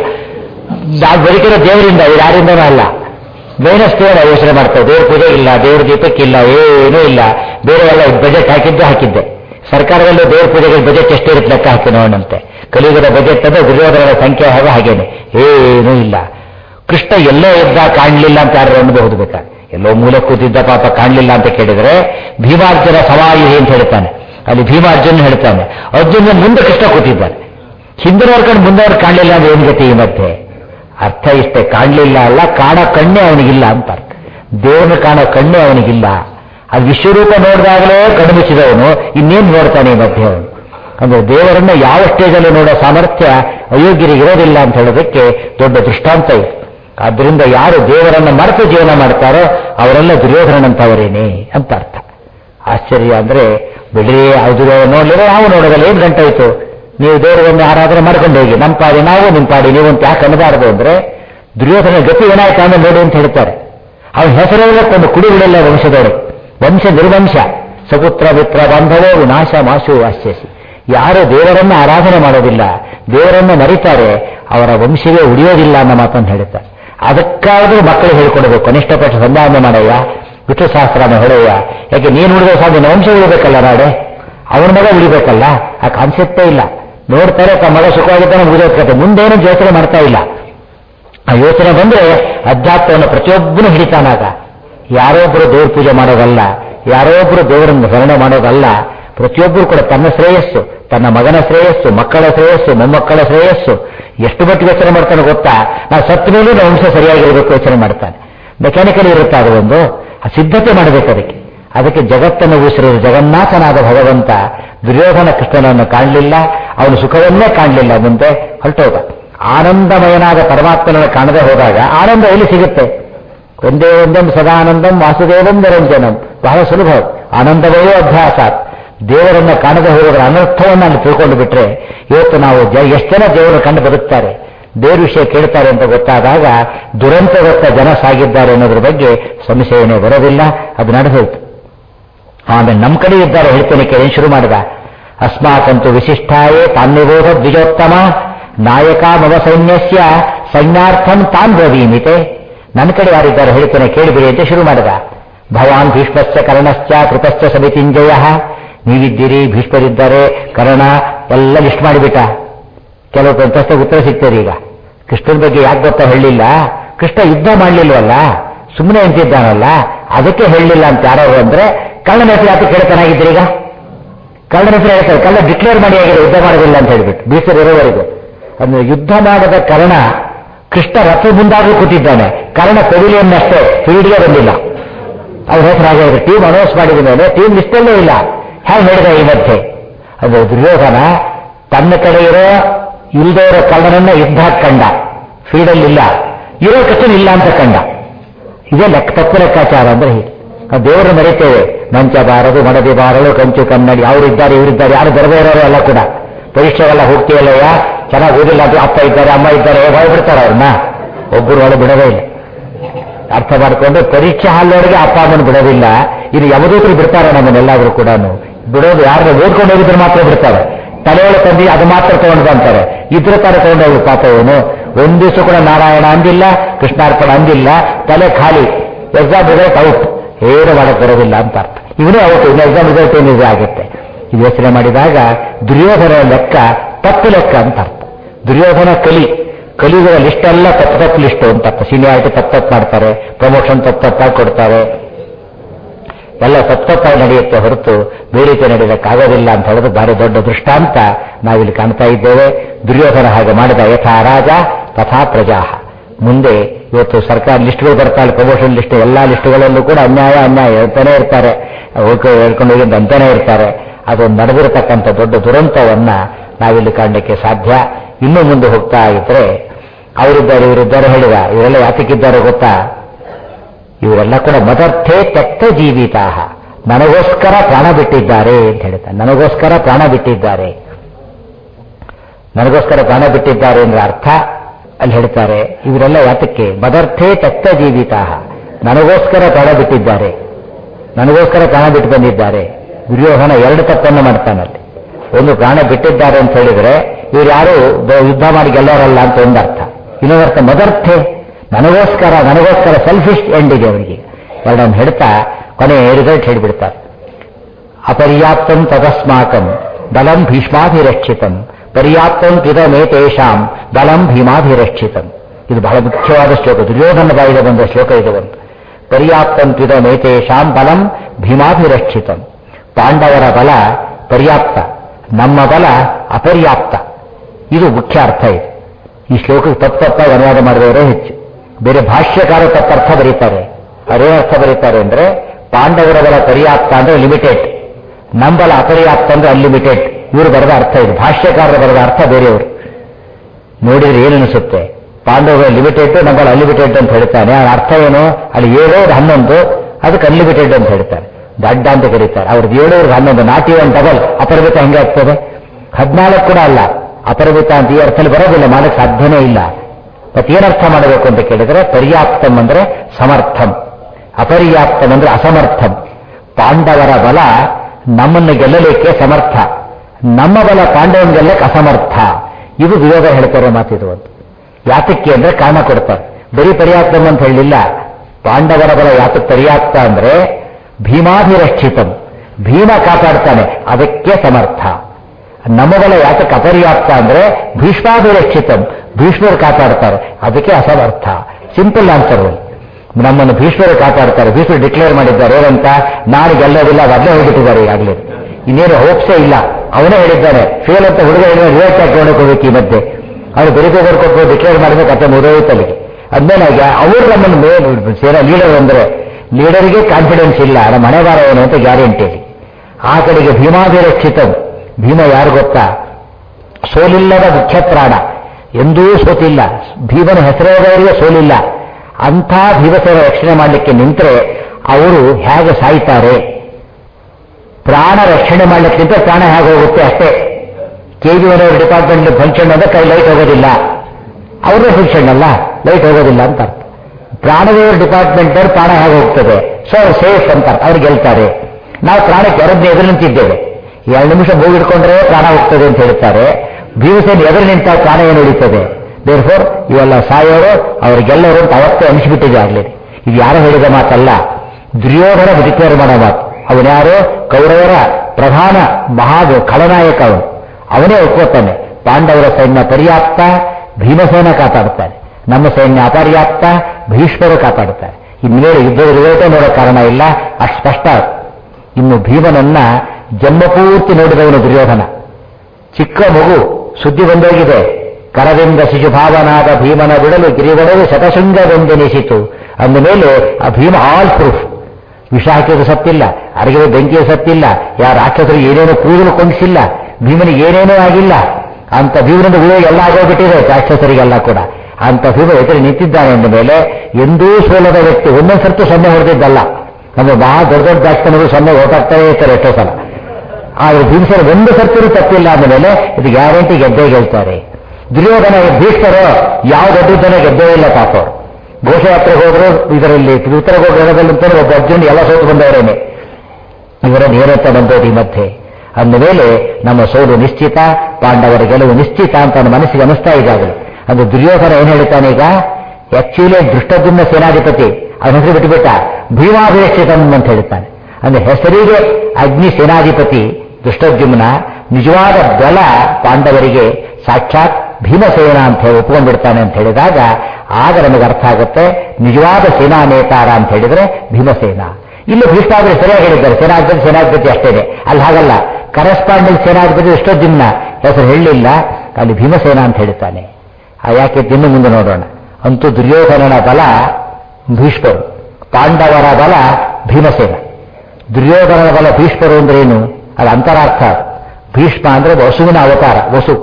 ನಾವು ಬದುಕಿರೋ ದೇವರಿಂದ ಯಾರಿಂದನೂ ಅಲ್ಲ ಮೈನಸ್ ದೇವರ ಯೋಚನೆ ಮಾಡ್ತಾರೆ ದೇವ್ರ ಪೂಜೆ ಇಲ್ಲ ದೇವ್ರ ದೀಪಕ್ಕಿಲ್ಲ ಏನೂ ಇಲ್ಲ ಬೇರೆ ಎಲ್ಲ ಬಜೆಟ್ ಹಾಕಿದ್ದು ಹಾಕಿದ್ದೆ ಸರ್ಕಾರದಲ್ಲೂ ದೇವ್ರ ಪೂಜೆಗೆ ಬಜೆಟ್ ಎಷ್ಟು ಇರುತ್ತೆ ಲೆಕ್ಕ ಹಾಕಿ ನೋಡಂತೆ ಕಲಿಯುಗದ ಬಜೆಟ್ ಅಂದ್ರೆ ದುರ್ಯೋಧನರ ಸಂಖ್ಯೆ ಹಾಗೂ ಹಾಗೇನೆ ಏನೂ ಇಲ್ಲ ಕೃಷ್ಣ ಎಲ್ಲೋ ಇದ್ದ ಕಾಣಲಿಲ್ಲ ಅಂತ ಯಾರು ಅನ್ಬಹುದು ಬೇಕಾ ಎಲ್ಲೋ ಮೂಲೆ ಕೂತಿದ್ದ ಪಾಪ ಕಾಣಲಿಲ್ಲ ಅಂತ ಕೇಳಿದ್ರೆ ಭೀಮಾರ್ಜುನ ಸವಾಯುಹಿ ಅಂತ ಹೇಳ್ತಾನೆ ಅಲ್ಲಿ ಭೀಮಾರ್ಜುನ್ ಹೇಳ್ತಾನೆ ಅರ್ಜುನ ಮುಂದೆ ಕೃಷ್ಣ ಕೂತಿದ್ದಾನೆ ಹಿಂದಿನವ್ರ ಕಣ್ಣು ಮುಂದವ್ರು ಕಾಣಲಿಲ್ಲ ಅಂದ್ರೆ ಏನು ಗತಿ ಈ ಮಧ್ಯೆ ಅರ್ಥ ಇಷ್ಟೇ ಕಾಣಲಿಲ್ಲ ಅಲ್ಲ ಕಾಣೋ ಕಣ್ಣೆ ಅವನಿಗಿಲ್ಲ ಅಂತ ಅರ್ಥ ದೇವರನ್ನು ಕಾಣೋ ಕಣ್ಣೆ ಅವನಿಗಿಲ್ಲ ಅದು ವಿಶ್ವರೂಪ ನೋಡಿದಾಗಲೇ ಕಣ್ಣು ಮುಚ್ಚಿದವನು ಇನ್ನೇನು ನೋಡ್ತಾನೆ ಈ ಮಧ್ಯೆ ಅವನು ಅಂದ್ರೆ ದೇವರನ್ನ ಯಾವ ಸ್ಟೇಜಲ್ಲಿ ನೋಡೋ ಸಾಮರ್ಥ್ಯ ಅಯೋಗ್ಯರಿಗೆ ಇರೋದಿಲ್ಲ ಅಂತ ಹೇಳೋದಕ್ಕೆ ದೊಡ್ಡ ದೃಷ್ಟಾಂತ ಇದೆ ಆದ್ದರಿಂದ ಯಾರು ದೇವರನ್ನ ಮರೆತು ಜೀವನ ಮಾಡ್ತಾರೋ ಅವರೆಲ್ಲ ದುರ್ಯೋಧನಂತವರೇನೆ ಅಂತ ಅರ್ಥ ಆಶ್ಚರ್ಯ ಅಂದ್ರೆ ಬಿಡ್ರಿ ಅದು ನೋಡ್ಲಿಲ್ಲ ನಾವು ನೋಡೋದಲ್ಲ ಏನ್ ಗಂಟೆ ಆಯ್ತು ನೀವು ದೇವರನ್ನು ಆರಾಧನೆ ಮಾಡ್ಕೊಂಡು ಹೋಗಿ ನಮ್ಮ ಪಾಡಿ ನಾವು ನಿಮ್ಮ ಪಾಡಿ ನೀವು ಅಂತ ಯಾಕೆ ಅನ್ನಬಾರದು ಅಂದ್ರೆ ದುರ್ಯೋಧನ ಗತಿ ಏನಾಯ್ತು ಆಮೇಲೆ ನೋಡಿ ಅಂತ ಹೇಳ್ತಾರೆ ಅವನ ಹೆಸರಲ್ಲಕ್ಕೊಂದು ಕುಡಿಗಳಿಲ್ಲ ವಂಶದವರು ವಂಶ ನಿರ್ವಂಶ ಸಪುತ್ರ ಮಿತ್ರ ಬಾಂಧವೋ ವಿನಾಶ ಮಾಸು ವಾಸ್ಯಸಿ ಯಾರು ದೇವರನ್ನ ಆರಾಧನೆ ಮಾಡೋದಿಲ್ಲ ದೇವರನ್ನ ಮರಿತಾರೆ ಅವರ ವಂಶವೇ ಉಳಿಯೋದಿಲ್ಲ ಅನ್ನೋ ಮಾತನ್ನು ಹೇಳ್ತಾರೆ ಅದಕ್ಕಾದ್ರೂ ಮಕ್ಕಳು ಹೇಳ್ಕೊಡ್ಬೇಕು ಕನಿಷ್ಠ ಪಕ್ಷ ಸಂಧಾನ ಮಾಡಯ್ಯ ವಿಷ್ಣು ಸಹಸ್ರಾಮ ಹೇಳಯ್ಯ ಯಾಕೆ ನೀನು ಉಳಿದ ಸಾಧ್ಯ ವಂಶ ಉಳಿಬೇಕಲ್ಲ ನಾಡೆ ಅವನ ಮಗ ಉಳಿಬೇಕಲ್ಲ ಆ ಕಾನ್ಸೆಪ್ಟೇ ಇಲ್ಲ ನೋಡ್ತಾರೆ ತಮ್ಮ ಮಗ ಸುಖವಾಗಿದ್ದಾನೆ ಮುಗಿದೋಗ್ತದೆ ಮುಂದೇನು ಯೋಚನೆ ಮಾಡ್ತಾ ಇಲ್ಲ ಆ ಯೋಚನೆ ಬಂದ್ರೆ ಅಧ್ಯಾತ್ಮವನ್ನು ಪ್ರತಿಯೊಬ್ಬನು ಹಿಡಿತಾನಾಗ ಯಾರೊಬ್ಬರು ದೇವ್ರ ಪೂಜೆ ಮಾಡೋದಲ್ಲ ಯಾರೊಬ್ಬರು ದೇವರನ್ನು ಸ್ಮರಣೆ ಮಾಡೋದಲ್ಲ ಪ್ರತಿಯೊಬ್ಬರು ಕೂಡ ತನ್ನ ಶ್ರೇಯಸ್ಸು ತನ್ನ ಮಗನ ಶ್ರೇಯಸ್ಸು ಮಕ್ಕಳ ಶ್ರೇಯಸ್ಸು ಮೊಮ್ಮಕ್ಕಳ ಶ್ರೇಯಸ್ಸು ಎಷ್ಟು ಮಟ್ಟಿಗೆ ಯೋಚನೆ ಮಾಡ್ತಾನೆ ಗೊತ್ತಾ ನಾವು ಸತ್ತ ಮೇಲೂ ನಾವು ವಂಶ ಸರಿಯಾಗಿರಬೇಕು ಯೋಚನೆ ಮಾಡ್ತಾನೆ ಮೆಕ್ಯಾನಿಕಲ್ ಇರುತ್ತೆ ಅದು ಒಂದು ಆ ಸಿದ್ಧತೆ ಮಾಡಬೇಕು ಅದಕ್ಕೆ ಅದಕ್ಕೆ ಜಗತ್ತನ್ನು ಉಸಿರಿದ ಜಗನ್ನಾಥನಾದ ಭಗವಂತ ದುರ್ಯೋಧನ ಕೃಷ್ಣನನ್ನು ಕಾಣಲಿಲ್ಲ ಅವನು ಸುಖವನ್ನೇ ಕಾಣಲಿಲ್ಲ ಮುಂದೆ ಹೊರಟೋದ ಆನಂದಮಯನಾದ ಪರಮಾತ್ಮನನ್ನು ಕಾಣದೆ ಹೋದಾಗ ಆನಂದ ಎಲ್ಲಿ ಸಿಗುತ್ತೆ ಒಂದೇ ಒಂದೊಂದು ಸದಾನಂದಂ ವಾಸುದೇವಂ ನಿರಂಜನಂ ಬಹಳ ಸುಲಭ ಆನಂದವೇ ಅಭ್ಯಾಸ ದೇವರನ್ನ ಕಾಣದೆ ಹೋಗೋದ್ರ ಅನರ್ಥವನ್ನು ಅಲ್ಲಿ ತಿಳ್ಕೊಂಡು ಬಿಟ್ರೆ ಇವತ್ತು ನಾವು ಜ ಎಷ್ಟು ಜನ ದೇವರು ಕಂಡು ಬದುಕ್ತಾರೆ ದೇವ್ರ ವಿಷಯ ಕೇಳ್ತಾರೆ ಅಂತ ಗೊತ್ತಾದಾಗ ದುರಂತದತ್ತ ಜನ ಸಾಗಿದ್ದಾರೆ ಅನ್ನೋದ್ರ ಬಗ್ಗೆ ಸಂಶಯನೇ ಬರೋದಿಲ್ಲ ಅದು ನಡೆದೋಯ್ತು ಆಮೇಲೆ ನಮ್ಮ ಕಡೆ ಇದ್ದಾರೆ ಹೇಳ್ತೇನೆ ಕೇಳಿ ಶುರು ಮಾಡಿದ ಅಸ್ಮಾಕಂತೂ ವಿಶಿಷ್ಟಾಯೇ ತಾನ್ನಿರೋಧ ದ್ವಿಜೋತ್ತಮ ನಾಯಕ ಮಮ ಸೈನ್ಯಸ್ಯ ಸೈನ್ಯಾರ್ಥಂ ತಾನ್ ಬ್ರವೀಮಿತೆ ನನ್ನ ಕಡೆ ಯಾರಿದ್ದಾರೆ ಹೇಳ್ತೇನೆ ಕೇಳಿಬಿಡಿ ಅಂತ ಶುರು ಮಾಡಿದ ಭವಾನ್ ಭೀಷ್ಮಶ್ಚ ಕರ್ಣಶ್ಚ ಕೃತಶ್ಚ ಸಮಿತಿಂಜಯ ನೀವಿದ್ದೀರಿ ಭೀಷ್ಮರಿದ್ದಾರೆ ಕರ್ಣ ಎಲ್ಲ ಲಿಸ್ಟ್ ಮಾಡಿಬಿಟ್ಟ ಕೆಲವು ಪ್ರಶ್ನೆಗೆ ಉತ್ತರ ಸಿಗ್ತದೆ ಈಗ ಕೃಷ್ಣನ ಬಗ್ಗೆ ಯಾಕೆ ಗೊತ್ತಾ ಹೇಳಲಿಲ್ಲ ಕೃಷ್ಣ ಯುದ್ಧ ಮಾಡಲಿಲ್ವಲ್ಲ ಸುಮ್ಮನೆ ಅಂತಿದ್ದಾನಲ್ಲ ಅದಕ್ಕೆ ಹೇಳಲಿಲ್ಲ ಅಂತ ಯಾರೋ ಅಂದ್ರೆ ಕಳ್ಳನ ಹೆಸರು ಯಾಕೆ ಕೇಳ್ತಾನಾಗಿದ್ದೀರಿ ಈಗ ಕಳ್ಳನ ಹೆಸರು ಹೇಳ್ತಾರೆ ಕಳ್ಳ ಡಿಕ್ಲೇರ್ ಮಾಡಿ ಆಗಿದೆ ಯುದ್ಧ ಮಾಡೋದಿಲ್ಲ ಅಂತ ಹೇಳ್ಬಿಟ್ಟು ಬೀಸರ್ ಇರೋವರೆಗೂ ಅಂದ್ರೆ ಯುದ್ಧ ಮಾಡದ ಕರ್ಣ ಕೃಷ್ಣ ರಥ ಮುಂದಾಗಲೂ ಕೂತಿದ್ದಾನೆ ಕರ್ಣ ಪೆವಿಲಿಯನ್ನಷ್ಟೇ ಫೀಲ್ಡ್ಗೆ ಬಂದಿಲ್ಲ ಅವ್ರ ಹೆಸರು ಹಾಗೆ ಟೀಮ್ ಅನೌನ್ಸ್ ಮಾಡಿದ ಮೇಲೆ ಟೀಮ್ ಲಿಸ್ಟಲ್ಲೇ ಇಲ್ಲ ಹೇಗೆ ಹೇಳಿದ ಈ ಮಧ್ಯೆ ಅದು ದುರ್ಯೋಧನ ತನ್ನ ಕಡೆ ಇರೋ ಇಲ್ಲದೆ ಇರೋ ಕಳ್ಳನನ್ನ ಯುದ್ಧ ಕಂಡ ಫೀಲ್ಡಲ್ಲಿ ಇಲ್ಲ ಇರೋ ಕೃಷ್ಣನ್ ಇಲ್ಲ ಅಂತ ಕಂಡ ಇದೇ ಲೆಕ್ಕ ತಪ್ಪು ಲೆಕ್ಕಾಚಾರ ಅಂದ್ರೆ ಹೀಗೆ ನಾವು ದೇವರು ಮರಿತೇವೆ ಮಂಚ ಬಾರದು ಮಡದಿ ಬಾರಲು ಕಂಚು ಕನ್ನಡಿ ಅವರಿದ್ದಾರೆ ಇವರಿದ್ದಾರೆ ಯಾರು ಬರದೇ ಇರೋರು ಎಲ್ಲ ಕೂಡ ಪರೀಕ್ಷೆಗೆಲ್ಲ ಹೋಗ್ತೀವಲ್ಲಯ್ಯ ಚೆನ್ನಾಗಿ ಓದಿಲ್ಲ ಅದು ಅಪ್ಪ ಇದ್ದಾರೆ ಅಮ್ಮ ಇದ್ದಾರೆ ಹೋಗ್ಬಿಡ್ತಾರೆ ಅವ್ರನ್ನ ಒಬ್ಬರು ಒಳಗೆ ಬಿಡೋದೇ ಇಲ್ಲ ಅರ್ಥ ಮಾಡ್ಕೊಂಡು ಪರೀಕ್ಷೆ ಹಾಲೋರಿಗೆ ಅಪ್ಪ ಅಮ್ಮನ ಬಿಡೋದಿಲ್ಲ ಇದು ಯಾವದೂತ್ರು ಬಿಡ್ತಾರೆ ನಮ್ಮನ್ನೆಲ್ಲಾದ್ರೂ ಕೂಡ ಬಿಡೋದು ಯಾರನ್ನ ಓದ್ಕೊಂಡು ಹೋಗಿದ್ರೆ ಮಾತ್ರ ಬಿಡ್ತಾರೆ ತಲೆಯೊಳಗೆ ತಂದು ಅದು ಮಾತ್ರ ತಗೊಂಡು ಬಂತಾರೆ ಇದ್ರ ತರ ತಗೊಂಡು ಹೋಗಿ ಪಾಪ ಇವನು ಒಂದ್ ದಿವಸ ಕೂಡ ನಾರಾಯಣ ಅಂದಿಲ್ಲ ಕೃಷ್ಣಾರ್ಪಣ ಅಂದಿಲ್ಲ ತಲೆ ಖಾಲಿ ಎಕ್ಸಾಮ್ ರಿಸಲ್ಟ್ ಔಟ್ ಏನು ಮಾಡಕ್ ಬರೋದಿಲ್ಲ ಅಂತ ಅರ್ಥ ಇವನೇ ಔಟ್ ಇನ್ನು ಎಕ್ಸಾಮ್ ರಿಸಲ್ಟ್ ಏನಿದೆ ಆಗುತ್ತೆ ಇದು ಯೋಚನೆ ಮಾಡಿದಾಗ ದುರ್ಯೋಧನ ಲೆಕ್ಕ ತಪ್ಪು ಲೆಕ್ಕ ಅಂತ ಅರ್ಥ ದುರ್ಯೋಧನ ಕಲಿ ಕಲಿಯುವ ಲಿಸ್ಟ್ ಎಲ್ಲ ತಪ್ಪು ತಪ್ಪು ಲಿಸ್ಟ್ ಅಂತ ಅರ್ಥ ಸೀನಿಯಾರಿಟಿ ತಪ್ಪು ತಪ್ಪು ಮಾಡ್ತಾರೆ ಪ್ರಮೋಷನ್ ತಪ್ಪು ತಪ್ಪಾಗಿ ಕೊಡ್ತಾರೆ ಎಲ್ಲ ತಪ್ಪು ತಪ್ಪಾಗಿ ನಡೆಯುತ್ತೆ ಹೊರತು ಬೇರೆ ರೀತಿ ನಡೆಯೋಕ್ಕಾಗೋದಿಲ್ಲ ಅಂತ ಹೇಳೋದು ಭಾರಿ ದೊಡ್ಡ ದೃಷ್ಟಾಂತ ನಾವಿಲ್ಲಿ ಕಾಣ್ತಾ ಇದ್ದೇವೆ ದುರ್ಯೋಧನ ಹಾಗೆ ಮಾಡಿದ ಯಥಾ ರಾಜ ತಥಾ ಪ್ರಜಾಹ ಮುಂದೆ ಇವತ್ತು ಸರ್ಕಾರ ಲಿಸ್ಟ್ಗಳು ಬರ್ತಾರೆ ಪ್ರಮೋಷನ್ ಲಿಸ್ಟ್ ಎಲ್ಲಾ ಲಿಸ್ಟ್ಗಳಲ್ಲೂ ಕೂಡ ಅನ್ಯಾಯ ಅನ್ಯಾಯ ಹೇಳ್ತಾನೆ ಇರ್ತಾರೆ ಹೋಗ್ಕೊ- ಹೇಳ್ಕೊಂಡು ಹೋಗಿದ್ದು ಅಂತಾನೆ ಇರ್ತಾರೆ ಅದೊಂದು ನಡೆದಿರತಕ್ಕಂಥ ದೊಡ್ಡ ದುರಂತವನ್ನ ನಾವಿಲ್ಲಿ ಕಾಣಲಿಕ್ಕೆ ಸಾಧ್ಯ ಇನ್ನೂ ಮುಂದೆ ಹೋಗ್ತಾ ಇದ್ರೆ ಅವರಿದ್ದಾರೆ ಇವರಿದ್ದಾರೆ ಹೇಳಿದ ಇವರೆಲ್ಲ ಯಾತಕ್ಕಿದ್ದಾರೆ ಗೊತ್ತಾ ಇವರೆಲ್ಲ ಕೂಡ ಮದರ್ಥೇ ತೆಕ್ತ ಜೀವಿತಾ ನನಗೋಸ್ಕರ ಪ್ರಾಣ ಬಿಟ್ಟಿದ್ದಾರೆ ಅಂತ ಹೇಳ್ತಾರೆ ನನಗೋಸ್ಕರ ಪ್ರಾಣ ಬಿಟ್ಟಿದ್ದಾರೆ ನನಗೋಸ್ಕರ ಪ್ರಾಣ ಬಿಟ್ಟಿದ್ದಾರೆ ಅಂದ್ರೆ ಅರ್ಥ ಅಲ್ಲಿ ಹೇಳ್ತಾರೆ ಇವರೆಲ್ಲ ಯಾತಕ್ಕೆ ಮದರ್ಥೇ ತೆಕ್ತ ಜೀವಿತಾ ನನಗೋಸ್ಕರ ಪ್ರಾಣ ಬಿಟ್ಟಿದ್ದಾರೆ ನನಗೋಸ್ಕರ ಪ್ರಾಣ ಬಿಟ್ಟು ಬಂದಿದ್ದಾರೆ ದುರ್ಯೋಧನ ಎರಡು ತಪ್ಪನ್ನು ಮಾಡ್ತಾನಲ್ಲಿ ಒಂದು ಪ್ರಾಣ ಬಿಟ್ಟಿದ್ದಾರೆ ಅಂತ ಹೇಳಿದ್ರೆ ಇವ್ರು ಯಾರು ಬ- ಯುದ್ಧ ಮಾಡಿ ಗೆಲ್ಲೋರಲ್ಲ ಅಂತ ಒಂದು ಅರ್ಥ ಇನ್ನೊಂದು ಅರ್ಥ ಮದರ್ಥೆ ನನಗೋಸ್ಕರ ನನಗೋಸ್ಕರ ಸೆಲ್ಫಿಶ್ ಎಂಡ್ ಇದೆ ಅವರಿಗೆ ಎರಡನ್ನು ಹೇಳ್ತಾ ಕೊನೆ ರಿಸಲ್ಟ್ ಹೇಳಿಬಿಡ್ತಾರೆ ಅಪರ್ಯಾಪ್ತಂ ತದಸ್ಮಾಕಂ ಬಲಂ ಭೀಷ್ಮಾಭಿರಕ್ಷಿತಂ ಪರ್ಯಾಪ್ತಂ ಕಿದಮೇತೇಷಾಂ ಬಲಂ ಭೀಮಾಭಿರಕ್ಷಿತಂ ಇದು ಬಹಳ ಮುಖ್ಯವಾದ ಶ್ಲೋಕ ದುರ್ಯೋಧನ ಬಾಯಿಗೆ ಬಂದ ಶ್ಲೋಕ ಇದು ಒಂದು ಪರ್ಯಾಪ್ತಂ ಕಿದಮೇತೇಷಾಂ ಬಲಂ ಭೀಮಾಭಿರಕ್ಷಿತಂ ಪಾಂಡವರ ಬಲ ಪರ್ಯಾಪ್ತ ನಮ್ಮ ಬಲ ಅಪರ್ಯಾಪ್ತ ಇದು ಮುಖ್ಯ ಅರ್ಥ ಇದೆ ಈ ಶ್ಲೋಕಕ್ಕೆ ತಪ್ಪು ತಪ್ಪಾಗಿ ಅನುವಾದ ಮಾಡಿದವರೇ ಹೆಚ್ಚು ಬೇರೆ ಭಾಷ್ಯಕಾರ ತಪ್ಪರ್ಥ ಬರೀತಾರೆ ಅದೇ ಅರ್ಥ ಬರೀತಾರೆ ಅಂದ್ರೆ ಪಾಂಡವರ ಬಲ ಪರ್ಯಾಪ್ತ ಅಂದ್ರೆ ಲಿಮಿಟೆಡ್ ನಮ್ಮ ಬಲ ಅಪರ್ಯಾಪ್ತ ಅಂದ್ರೆ ಅನ್ಲಿಮಿಟೆಡ್ ಇವರು ಬರೆದ ಅರ್ಥ ಇದು ಭಾಷ್ಯಕಾರರ ಬರೆದ ಅರ್ಥ ಬೇರೆಯವರು ನೋಡಿದ್ರೆ ಏನು ಅನಿಸುತ್ತೆ ಪಾಂಡವರ ಲಿಮಿಟೆಡ್ ನಮ್ಮಲ್ಲಿ ಅನ್ಲಿಮಿಟೆಡ್ ಅಂತ ಹೇಳ್ತಾನೆ ಆ ಅರ್ಥ ಏನು ಅಲ್ಲಿ ಏಳು ಹನ್ನೊಂದು ಅದಕ್ಕೆ ಅನ್ಲಿಮಿಟೆಡ್ ಅಂತ ಹೇಳ್ತಾರೆ ದಡ್ಡ ಅಂತ ಕರೀತಾರೆ ಅವ್ರದ್ದು ಏಳು ಅವ್ರಿಗೆ ಹನ್ನೊಂದು ನಾಟಿ ಒನ್ ಡಬಲ್ ಅಪರಿಮಿತ ಹೆಂಗೆ ಆಗ್ತದೆ ಹದಿನಾಲ್ಕು ಕೂಡ ಅಲ್ಲ ಅಪರಿಮಿತ ಅಂತ ಈ ಅರ್ಥದಲ್ಲಿ ಬರೋದಿಲ್ಲ ಮಾಡಕ್ಕೆ ಸಾಧ್ಯನೇ ಇಲ್ಲ ಮತ್ತೇನರ್ಥ ಮಾಡಬೇಕು ಅಂತ ಕೇಳಿದ್ರೆ ಪರ್ಯಾಪ್ತಂ ಅಂದ್ರೆ ಸಮರ್ಥಂ ಅಪರ್ಯಾಪ್ತಂ ಅಂದ್ರೆ ಅಸಮರ್ಥಂ ಪಾಂಡವರ ಬಲ ನಮ್ಮನ್ನು ಗೆಲ್ಲಲಿಕ್ಕೆ ಸಮರ್ಥ ನಮ್ಮ ಬಲ ಪಾಂಡವನ ಗೆಲ್ಲಕ್ಕೆ ಅಸಮರ್ಥ ಇದು ವಿರೋಧ ಹೇಳ್ತಾರೆ ಮಾತಿದು ಅಂತ ಯಾತಕ್ಕೆ ಅಂದ್ರೆ ಕಾರಣ ಕೊಡ್ತಾರೆ ಬರೀ ಪರ್ಯಾಪ್ತಂ ಅಂತ ಹೇಳಿಲ್ಲ ಪಾಂಡವರ ಬಲ ಯಾತಕ್ಕೆ ಪರ್ಯಾಪ್ತ ಅಂದ್ರೆ ಭೀಮಾಭಿರಕ್ಷಿತಂ ಭೀಮ ಕಾಪಾಡ್ತಾನೆ ಅದಕ್ಕೆ ಸಮರ್ಥ ನಮ್ಮ ಬಲ ಯಾತಕ್ಕೆ ಅಪರ್ಯಾಪ್ತ ಅಂದ್ರೆ ಭೀಷ್ಮಾಭಿರಕ್ಷಿತಂ ಭೀಷ್ಮರು ಕಾಪಾಡ್ತಾರೆ ಅದಕ್ಕೆ ಅಸಮರ್ಥ ಸಿಂಪಲ್ ಆನ್ಸರ್ ನಮ್ಮನ್ನು ಭೀಷ್ಮರು ಕಾಪಾಡ್ತಾರೆ ಭೀಷ್ಮರು ಡಿಕ್ಲೇರ್ ಮಾಡಿದ್ದಾರೆ ಏನಂತ ನಾಳೆ ಗೆಲ್ಲೋದಿಲ್ಲ ಅದು ಅಲ್ಲೇ ಹೋಗ್ಬಿಟ್ಟಿದ್ದಾರೆ ಈಗಾಗಲೇ ಇನ್ನೇನು ಹೋಪ್ಸೇ ಇಲ್ಲ ಅವನೇ ಹೇಳಿದ್ದಾನೆ ಫೇಲ್ ಅಂತ ಹುಡುಗ ಹೇಳಿದ ರಿವರ್ಟ್ ಆಗಿ ತಗೊಂಡೋಗಿ ಹೋಗ್ಬೇಕು ಈ ಮಧ್ಯೆ ಅವ್ರು ಬೆರಿಬೇಕು ಕೊಟ್ಟು ಡಿಕ್ಲೇರ್ ಮಾಡಿದ್ರೆ ಕತೆ ಮುಗಿದೋಯ್ತಲ್ಲಿಗೆ ಅದ್ಮೇಲೆ ಅವರು ನಮ್ಮನ್ನು ಮೇ ಸೇರೋ ಲೀಡರ್ ಅಂದ್ರೆ ಲೀಡರ್ಗೆ ಕಾನ್ಫಿಡೆನ್ಸ್ ಇಲ್ಲ ನಮ್ಮ ಹಣೆ ಬಾರ ಏನು ಅಂತ ಗ್ಯಾರಂಟಿ ಆ ಕಡೆಗೆ ಭೀಮಾಭಿರಕ್ಷಿತಂ ಭೀಮ ಯಾರು ಗೊತ್ತಾ ಸೋಲಿಲ್ಲದ ಮುಖ್ಯ ಪ್ರಾಣ ಎಂದೂ ಸೋತಿಲ್ಲ ಭೀಮನ ಹೆಸರಾದವರಿಗೆ ಸೋಲಿಲ್ಲ ಅಂಥ ಭೀಮಸೇನ ರಕ್ಷಣೆ ಮಾಡಲಿಕ್ಕೆ ನಿಂತರೆ ಅವರು ಹೇಗೆ ಸಾಯ್ತಾರೆ ಪ್ರಾಣ ರಕ್ಷಣೆ ಮಾಡಲಿಕ್ಕೆ ನಿಂತರೆ ಪ್ರಾಣ ಹೇಗೆ ಹೋಗುತ್ತೆ ಅಷ್ಟೇ K G one department function ಅಂದ್ರೆ ಕೈ ಲೈಟ್ ಹೋಗೋದಿಲ್ಲ ಅವ್ರದೇ ಫಂಕ್ಷನ್ ಅಲ್ಲ ಲೈಟ್ ಹೋಗೋದಿಲ್ಲ ಅಂತ ಅರ್ಥ ಪ್ರಾಣದೇವರ ಡಿಪಾರ್ಟ್ಮೆಂಟ್ ಅವ್ರು ಪ್ರಾಣ ಹೇಗೆ ಹೋಗ್ತದೆ ಸೊ ಅವ್ರು ಸೇಫ್ ಅಂತ ಅರ್ಥ. ಅವ್ರು ಗೆಲ್ತಾರೆ ನಾವು ಪ್ರಾಣಕ್ಕೆ ಎರಡನೇ ಎದುರು ನಿಂತಿದ್ದೇವೆ ಎರಡು ನಿಮಿಷ ಮೂಗಿಡ್ಕೊಂಡ್ರೆ ಪ್ರಾಣ ಹೋಗ್ತದೆ ಅಂತ ಹೇಳ್ತಾರೆ ಭೀಮಸೇನ ಎದುರು ನಿಂತ ಪ್ರಾಣ ಏನು ಉಳಿತದೆ ದೇರ್ಫೋರ್ ಇವೆಲ್ಲ ಸಾಯೋರು ಅವ್ರು ಗೆಲ್ಲೋರು ಅಂತ ಅವತ್ತೇ ಅನಿಸ್ಬಿಟ್ಟಿದೆ ಆಗ್ಲಿ ಇದು ಯಾರು ಹೇಳಿದ ಮಾತಲ್ಲ ದುರ್ಯೋಧನ ಡಿಕ್ಲೇರ್ ಮಾಡೋ ಮಾತು ಅವನ್ಯಾರು ಕೌರವರ ಪ್ರಧಾನ ಮಹಾ ಖಳನಾಯಕ ಅವನು ಅವನೇ ಒಪ್ಕೋತಾನೆ ಪಾಂಡವರ ಸೈನ್ಯ ಪರ್ಯಾಪ್ತ ಭೀಮಸೇನ ಕಾಪಾಡುತ್ತಾರೆ ನಮ್ಮ ಸೈನ್ಯ ಅಪರ್ಯಾಪ್ತ ಭೀಷ್ಮರು ಕಾಪಾಡುತ್ತಾರೆ ಇನ್ನೇನು ಯುದ್ಧದ ರಿವೇಟೇ ನೋಡೋ ಕಾರಣ ಇಲ್ಲ ಅಷ್ಟು ಸ್ಪಷ್ಟ ಇನ್ನು ಭೀಮನನ್ನ ಜನ್ಮಪೂರ್ತಿ ನೋಡಿದವನು ದುರ್ಯೋಧನ ಚಿಕ್ಕ ಮಗು ಸುದ್ದಿ ಬಂದೋಗಿದೆ ಕರದಿಂದ ಶಿಶುಭಾವನಾದ ಭೀಮನ ಬಿಡಲು ಗಿರಿಗಡಲು ಶತಶೃಂಗವೆಂದೆನಿಸಿತು ಅಂದ ಮೇಲೆ ಆ ಭೀಮ ಆಲ್ ಪ್ರೂಫ್ ವಿಷ ಹಾಕಿದ್ರು ಸತ್ತಿಲ್ಲ ಅರಗಿದ ಬೆಂಕಿಯ ಸತ್ತಿಲ್ಲ ಯಾರ ರಾಕ್ಷಸರು ಏನೇನೋ ಕೂದಲು ಕೊಂಡಿಸಿಲ್ಲ ಭೀಮನಿಗೆ ಏನೇನೂ ಆಗಿಲ್ಲ ಅಂತ ಭೀಮನಿಂದ ಉಳಿದ ಎಲ್ಲ ಆಗೋಗ್ಬಿಟ್ಟಿದೆ ರಾಕ್ಷಸರಿಗೆಲ್ಲ ಕೂಡ ಅಂತ ಭೀಮ ಎದುರು ನಿಂತಿದ್ದಾನೆ ಅಂದ ಮೇಲೆ ಎಂದೂ ಸೋಲದ ವ್ಯಕ್ತಿ ಒಂದೊಂದು ಸರ್ತಿ ಸೊನ್ನೆ ಹೊಡೆದಿದ್ದಲ್ಲ ನಮ್ಮ ಬಹಳ ದೊಡ್ಡ ದೊಡ್ಡ ಬ್ಯಾಟ್ಸ್ಮನ್ಗಳು ಸೊನ್ನೆ ಓಟಾಡ್ತಾನೆ ಇರ್ತಾರೆ ಎಷ್ಟೋ ಸಲ ಆದ್ರೆ ಭೀಮಸೇನ ಒಂದು ಸರ್ತಿನೂ ತಪ್ಪಿಲ್ಲ ಅಂದಮೇಲೆ ಇದು ಗ್ಯಾರಂಟಿ ಗೆದ್ದೇ ಗೆಲ್ತಾರೆ ದುರ್ಯೋಧನ ಭೀಷ್ಮರು ಯಾವ ದೊಡ್ಡದನ್ನ ಗೆದ್ದೇ ಇಲ್ಲ ಪಾಪ ಅವರು ಘೋಷಯಾತ್ರೆಗೆ ಹೋದ್ರು ಇದರಲ್ಲಿ ಉತ್ತರ ಗೋಗ್ರಹದಲ್ಲಂತೂ ಒಬ್ಬ ಅರ್ಜುನ್ ಎಲ್ಲ ಸೋತು ಬಂದವರೇನೆ ಇವರನ್ನು ಏನಂತ ಬಂದವರು ಈ ಮಧ್ಯೆ ಅಂದಮೇಲೆ ನಮ್ಮ ಸೋಲು ನಿಶ್ಚಿತ ಪಾಂಡವರ ಗೆಲುವು ನಿಶ್ಚಿತ ಅಂತ ನನ್ನ ಮನಸ್ಸಿಗೆ ಅನಿಸ್ತಾ ಇದ್ದಾಗಲೇ ಅಂದ್ರೆ ದುರ್ಯೋಧನ ಏನ್ ಹೇಳ್ತಾನೆ ಈಗ ಆಕ್ಚುಲಿ ದೃಷ್ಟದ್ಯುಮ್ನ ಸೇನಾಧಿಪತಿ ಅವನ ಹೆಸರು ಬಿಟ್ಟುಬಿಟ್ಟ ಭೀಮಾಭಿರಕ್ಷಿತಂ ಅಂತ ಹೇಳ್ತಾನೆ ಅಂದ್ರೆ ಹೆಸರಿಗೆ ಅಗ್ನಿ ಸೇನಾಧಿಪತಿ ದುಷ್ಟದ್ಯುಮ್ನ ನಿಜವಾದ ಬಲ ಪಾಂಡವರಿಗೆ ಸಾಕ್ಷಾತ್ ಭೀಮಸೇನ ಅಂತ ಹೇಳಿ ಒಪ್ಕೊಂಡ್ಬಿಡ್ತಾನೆ ಅಂತ ಹೇಳಿದಾಗ ಆಗ ನಮಗೆ ಅರ್ಥ ಆಗುತ್ತೆ ನಿಜವಾದ ಸೇನಾ ನೇತಾರ ಅಂತ ಹೇಳಿದ್ರೆ ಭೀಮಸೇನ ಇಲ್ಲಿ ಭೀಷ್ಮಾದ್ರೆ ಸರಿಯಾಗಿ ಹೇಳಿದ್ದಾರೆ ಸೇನಾಧಿಪತಿ ಸೇನಾಧಿಪತಿ ಅಷ್ಟೇನೆ ಅಲ್ಲಿ ಹಾಗಲ್ಲ ಕರೆಸ್ಪಾಂಡಿಂಗ್ ಸೇನಾಧಿಪತಿ ಎಷ್ಟೊದ್ದಿನ ಹೆಸರು ಹೇಳಲಿಲ್ಲ ಅಲ್ಲಿ ಭೀಮಸೇನ ಅಂತ ಹೇಳ್ತಾನೆ ಆ ಯಾಕೆ ಇನ್ನು ಮುಂದೆ ನೋಡೋಣ ಅಂತೂ ದುರ್ಯೋಧನನ ಬಲ ಭೀಷ್ಮರು ಪಾಂಡವರ ಬಲ ಭೀಮಸೇನ ದುರ್ಯೋಧನನ ಬಲ ಭೀಷ್ಮರು ಅಂದ್ರೆ ಏನು ಅದು ಅಂತರಾರ್ಥ ಭೀಷ್ಮ ಅಂದ್ರೆ ವಸುವಿನ ಅವತಾರ ವಸು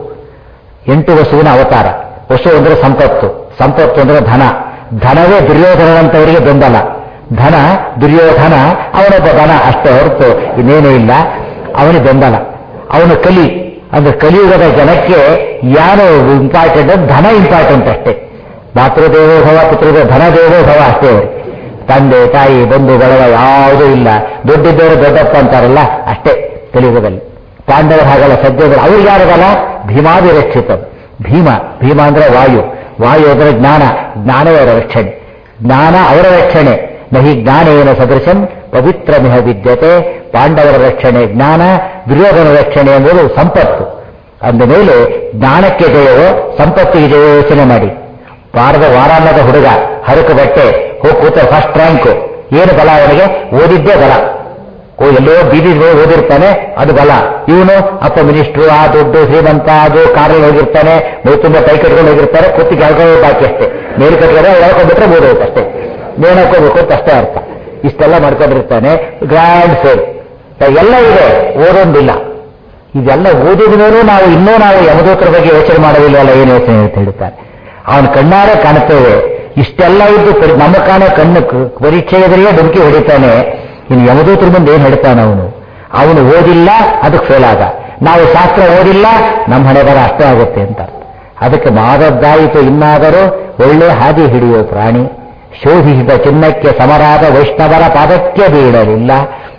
ಎಂಟು ವಸುವಿನ ಅವತಾರ ವಸು ಅಂದ್ರೆ ಸಂಪತ್ತು ಸಂಪತ್ತು ಅಂದ್ರೆ ಧನ ಧನವೇ ದುರ್ಯೋಧನಂತವರಿಗೆ ಬೆಂಬಲ ಧನ ದುರ್ಯೋಧನ ಅವನೊಬ್ಬ ಧನ ಅಷ್ಟೇ ಹೊರತು ಇನ್ನೇನೂ ಇಲ್ಲ ಅವನ ಬೆಂಬಲ ಅವನು ಕಲಿ ಅಂದ್ರೆ ಕಲಿಯುಗದ ಜನಕ್ಕೆ ಯಾರು ಇಂಪಾರ್ಟೆಂಟ್ ಧನ ಇಂಪಾರ್ಟೆಂಟ್ ಅಷ್ಟೇ ಮಾತೃದೇವೋಭವ ಪಿತೃದೇವ ಧನದೇವೋಭವ ಅಷ್ಟೇ ಅವರಿಗೆ ತಂದೆ ತಾಯಿ ಬಂಧು ಬಳಗ ಯಾವುದೂ ಇಲ್ಲ ದೊಡ್ಡಿದ್ದವರು ದೊಡ್ಡಪ್ಪ ಅಂತಾರಲ್ಲ ಅಷ್ಟೇ ಕಲಿಯುಗದಲ್ಲಿ ಪಾಂಡವರು ಹಾಗಲ್ಲ ಸದ್ಯದಲ್ಲಿ ಅವ್ರಿಗೆ ಯಾರದಲ್ಲ ಭೀಮಾಭಿರಕ್ಷಿತ ಭೀಮ ಭೀಮ ಅಂದ್ರೆ ವಾಯು ವಾಯು ಅಂದ್ರೆ ಜ್ಞಾನ ಜ್ಞಾನವೇ ಅವರ ರಕ್ಷಣೆ ಜ್ಞಾನ ಅವರ ರಕ್ಷಣೆ ನಹಿ ಜ್ಞಾನೇನ ಸದೃಶಂ ಪವಿತ್ರ ಮಿಹ ವಿದ್ಯತೆ ಪಾಂಡವರ ರಕ್ಷಣೆ ಜ್ಞಾನ ದುರ್ಯೋಧನ ರಕ್ಷಣೆ ಎಂಬುದು ಸಂಪತ್ತು ಅಂದ ಮೇಲೆ ಜ್ಞಾನಕ್ಕೆ ಜಯವೋ ಸಂಪತ್ತಿಗೆ ಜಯ ಯೋಚನೆ ಮಾಡಿ ವಾರದ ವಾರಾನ್ನದ ಹುಡುಗ ಹರಕು ಬಟ್ಟೆ ಹೋಗಿ ಕೂತ ಫಸ್ಟ್ ರ್ಯಾಂಕು ಏನು ಬಲ ಅವನಿಗೆ ಓದಿದ್ದೇ ಬಲ ಓ ಎಲ್ಲೋ ಬೀದಿ ಓದಿರ್ತಾನೆ ಅದು ಬಲ ಇವನು ಅಪ್ಪ ಮಿನಿಸ್ಟ್ರು ಆ ದುಡ್ಡು ಶ್ರೀಮಂತ ಅದು ಕಾರಲ್ಲಿ ಹೋಗಿರ್ತಾನೆ ಮೈ ತುಂಬ ಕೈ ಕಟ್ಕೊಂಡು ಹೋಗಿರ್ತಾರೆ ಕೊತ್ತಿಗೆ ಹೇಳ್ಕೊಂಡು ಬಾಕಿ ಅಷ್ಟೇ ಮೇಲ್ ಕಟ್ಕೊಂಡ್ರೆ ಹೇಳ್ಕೊಂಡ್ಬಿಟ್ರೆ ಓದೋದು ಅಷ್ಟೇ ನೇಣು ಹಾಕೋಬೇಕು ಅಂತ ಅಷ್ಟೇ ಅರ್ಥ ಇಷ್ಟೆಲ್ಲ ಮಾಡ್ಕೊಂಡಿರ್ತಾನೆ ಗ್ರ್ಯಾಂಡ್ ಸೇಲ್ ಎಲ್ಲ ಇದೆ ಓದೊಂದಿಲ್ಲ ಇದೆಲ್ಲ ಓದಿದ ಮೇಲೂ ನಾವು ಇನ್ನೂ ನಾವು ಯಮದೂತರ ಬಗ್ಗೆ ಯೋಚನೆ ಮಾಡೋದಿಲ್ಲವಲ್ಲ ಏನು ಯೋಚನೆ ಅಂತ ಹೇಳ್ತಾರೆ ಅವನ ಕಣ್ಣಾರೆ ಕಾಣುತ್ತೇವೆ ಇಷ್ಟೆಲ್ಲ ಇದ್ದು ಪರಿ- ನಮ್ಮ ಕಾಣೋ ಕಣ್ಣು ಕ- ಪರೀಕ್ಷೆ ಎದುರಿಗೆ ಡುಮ್ಕಿ ಹೊಡಿತಾನೆ ಇನ್ನು ಯಮದೂತರ ಮುಂದೆ ಏನು ಹೇಳ್ತಾನೆ ಅವನು ಅವನು ಓದಿಲ್ಲ ಅದಕ್ಕೆ ಫೇಲ್ ಆದ ನಾವು ಶಾಸ್ತ್ರ ಓದಿಲ್ಲ ನಮ್ಮ ಹಣೆ ಬರ ಅಷ್ಟೇ ಆಗುತ್ತೆ ಅಂತ ಅದಕ್ಕೆ ಮಾದದ್ದಾಯಿತು ಇನ್ನಾದರೂ ಒಳ್ಳೆ ಹಾದಿ ಹಿಡಿಯೋ ಪ್ರಾಣಿ ಶೋಧಿಸಿದ ಚಿನ್ನಕ್ಕೆ ಸಮರಾದ ವೈಷ್ಣವರ ಪಾದಕ್ಕೆ ಬೀಳಲಿಲ್ಲ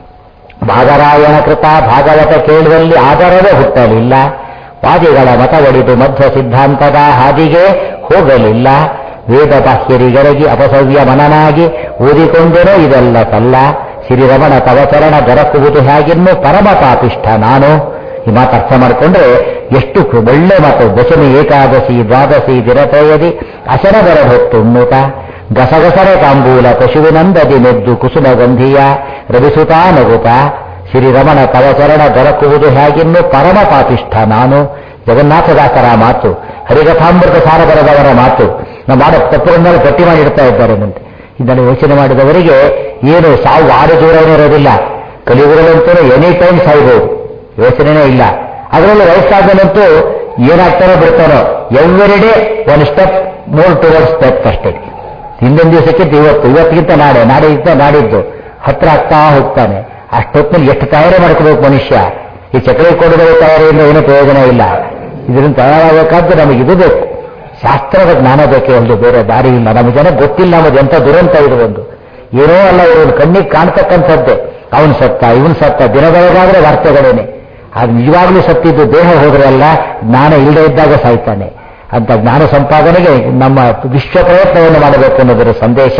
ಭಾಗರಾಯಣ ಕೃತ ಭಾಗವತ ಕೇಳುವಲ್ಲಿ ಆಧಾರವೇ ಹುಟ್ಟಲಿಲ್ಲ ವಾದಿಗಳ ಮತ ಒಡೆದು ಮಧ್ವ ಸಿದ್ಧಾಂತದ ಹಾದಿಗೆ ಹೋಗಲಿಲ್ಲ ವೇದ ಬಾಹ್ಯರಿಗರಗಿ ಅಪಸವ್ಯ ಮನನಾಗಿ ಓದಿಕೊಂಡೇನೋ ಇದೆಲ್ಲ ಸಲ್ಲ ಶ್ರೀರಮಣ ತವಚರಣ ದೊರಕುವುದು ಹೇಗಿನ್ನು ಪರಮ ಪಾಪಿಷ್ಠ ನಾನು ಈ ಮಾತು ಅರ್ಥ ಮಾಡಿಕೊಂಡ್ರೆ ಎಷ್ಟು ಒಳ್ಳೆ ಮಾತು ದಶಮಿ ಏಕಾದಶಿ ದ್ವಾದಶಿ ದಿನತ್ರಯದಿ ಅಶನದರ ಹೊತ್ತು ಉಣ್ಣುತ ಗಸಗಸರೆ ತಾಂಬೂಲ ಪಶುವಿನಂದದಿ ಮೆದ್ದು ಕುಸುಮ ಗಂಧಿಯ ರವಿಸುತಾ ನಗುತ ಶ್ರೀರಮಣ ತವಚರಣ ದೊರಕುವುದು ಹೇಗಿನ್ನು ಪರಮ ಪಾಪಿಷ್ಠ ನಾನು ಜಗನ್ನಾಥದಾಸರ ಮಾತು ಹರಿಕಥಾಮೃತ ಸಾರ ಬರೆದವರ ಮಾತು ನಾವು ಮಾಡೋ ತಪ್ಪುಗಳನ್ನೆಲ್ಲ ಗಟ್ಟಿ ಮಾಡಿಡ್ತಾ ಇದ್ದಾರೆ ಮುಂದೆ ಇದನ್ನು ಯೋಚನೆ ಮಾಡಿದವರಿಗೆ ಏನು ಸಾವು ಆರು ದೂರನೇ ಇರೋದಿಲ್ಲ ಕಲಿಯುಗಗಳಂತೂ ಎನಿ ಟೈಮ್ ಸಾಯ್ಬೋದು ಯೋಚನೆನೇ ಇಲ್ಲ ಅದರಲ್ಲಿ ವಯಸ್ಸಾದನಂತೂ ಏನಾಗ್ತಾನೋ ಬಿಡ್ತಾನೋ every day one step more towards step ಅಷ್ಟೇ ಹಿಂದಿನ ದಿವಸಕ್ಕೆ ಇವತ್ತು ಇವತ್ತಿಗಿಂತ ನಾಳೆ ನಾಳೆಗಿಂತ ನಾಡಿದ್ದು ಹತ್ರ ಆಗ್ತಾ ಹೋಗ್ತಾನೆ ಅಷ್ಟೊತ್ತಿನಲ್ಲಿ ಎಷ್ಟು ತಯಾರಿ ಮಾಡ್ಕೋಬೇಕು ಮನುಷ್ಯ ಈ ಚಕ್ರಿ ಕೊಡದ ತಯಾರಿಯಿಂದ ಏನೂ ಪ್ರಯೋಜನ ಇಲ್ಲ ಇದರಿಂದ ತಯಾರಾಗಬೇಕಾದ್ದು ನಮಗೆ ಇದು ಬೇಕು ಶಾಸ್ತ್ರದ ಜ್ಞಾನ ಬೇಕೇ ಒಂದು ಬೇರೆ ದಾರಿ ಇಲ್ಲ ನಮಗೆ ಜನ ಗೊತ್ತಿಲ್ಲ ನಮಗೆ ಎಂಥ ದುರಂತ ಇದು ಒಂದು ಏನೋ ಅಲ್ಲ ಇವರು ಕಣ್ಣಿಗೆ ಕಾಣ್ತಕ್ಕಂಥದ್ದೇ ಅವನು ಸತ್ತ ಇವನು ಸತ್ತ ದಿನದೊಳಗಾದ್ರೆ ವಾರ್ತೆಗಳೇನೆ ಅದು ನಿಜವಾಗ್ಲೂ ಸತ್ತಿದ್ದು ದೇಹ ಹೋದ್ರೆ ಅಲ್ಲ ಜ್ಞಾನ ಇಲ್ಲದೆ ಇದ್ದಾಗ ಸಾಯ್ತಾನೆ ಅಂತ ಜ್ಞಾನ ಸಂಪಾದನೆಗೆ ನಮ್ಮ ವಿಶ್ವ ಪ್ರಯತ್ನವನ್ನು ಮಾಡಬೇಕು ಅನ್ನೋದರ ಸಂದೇಶ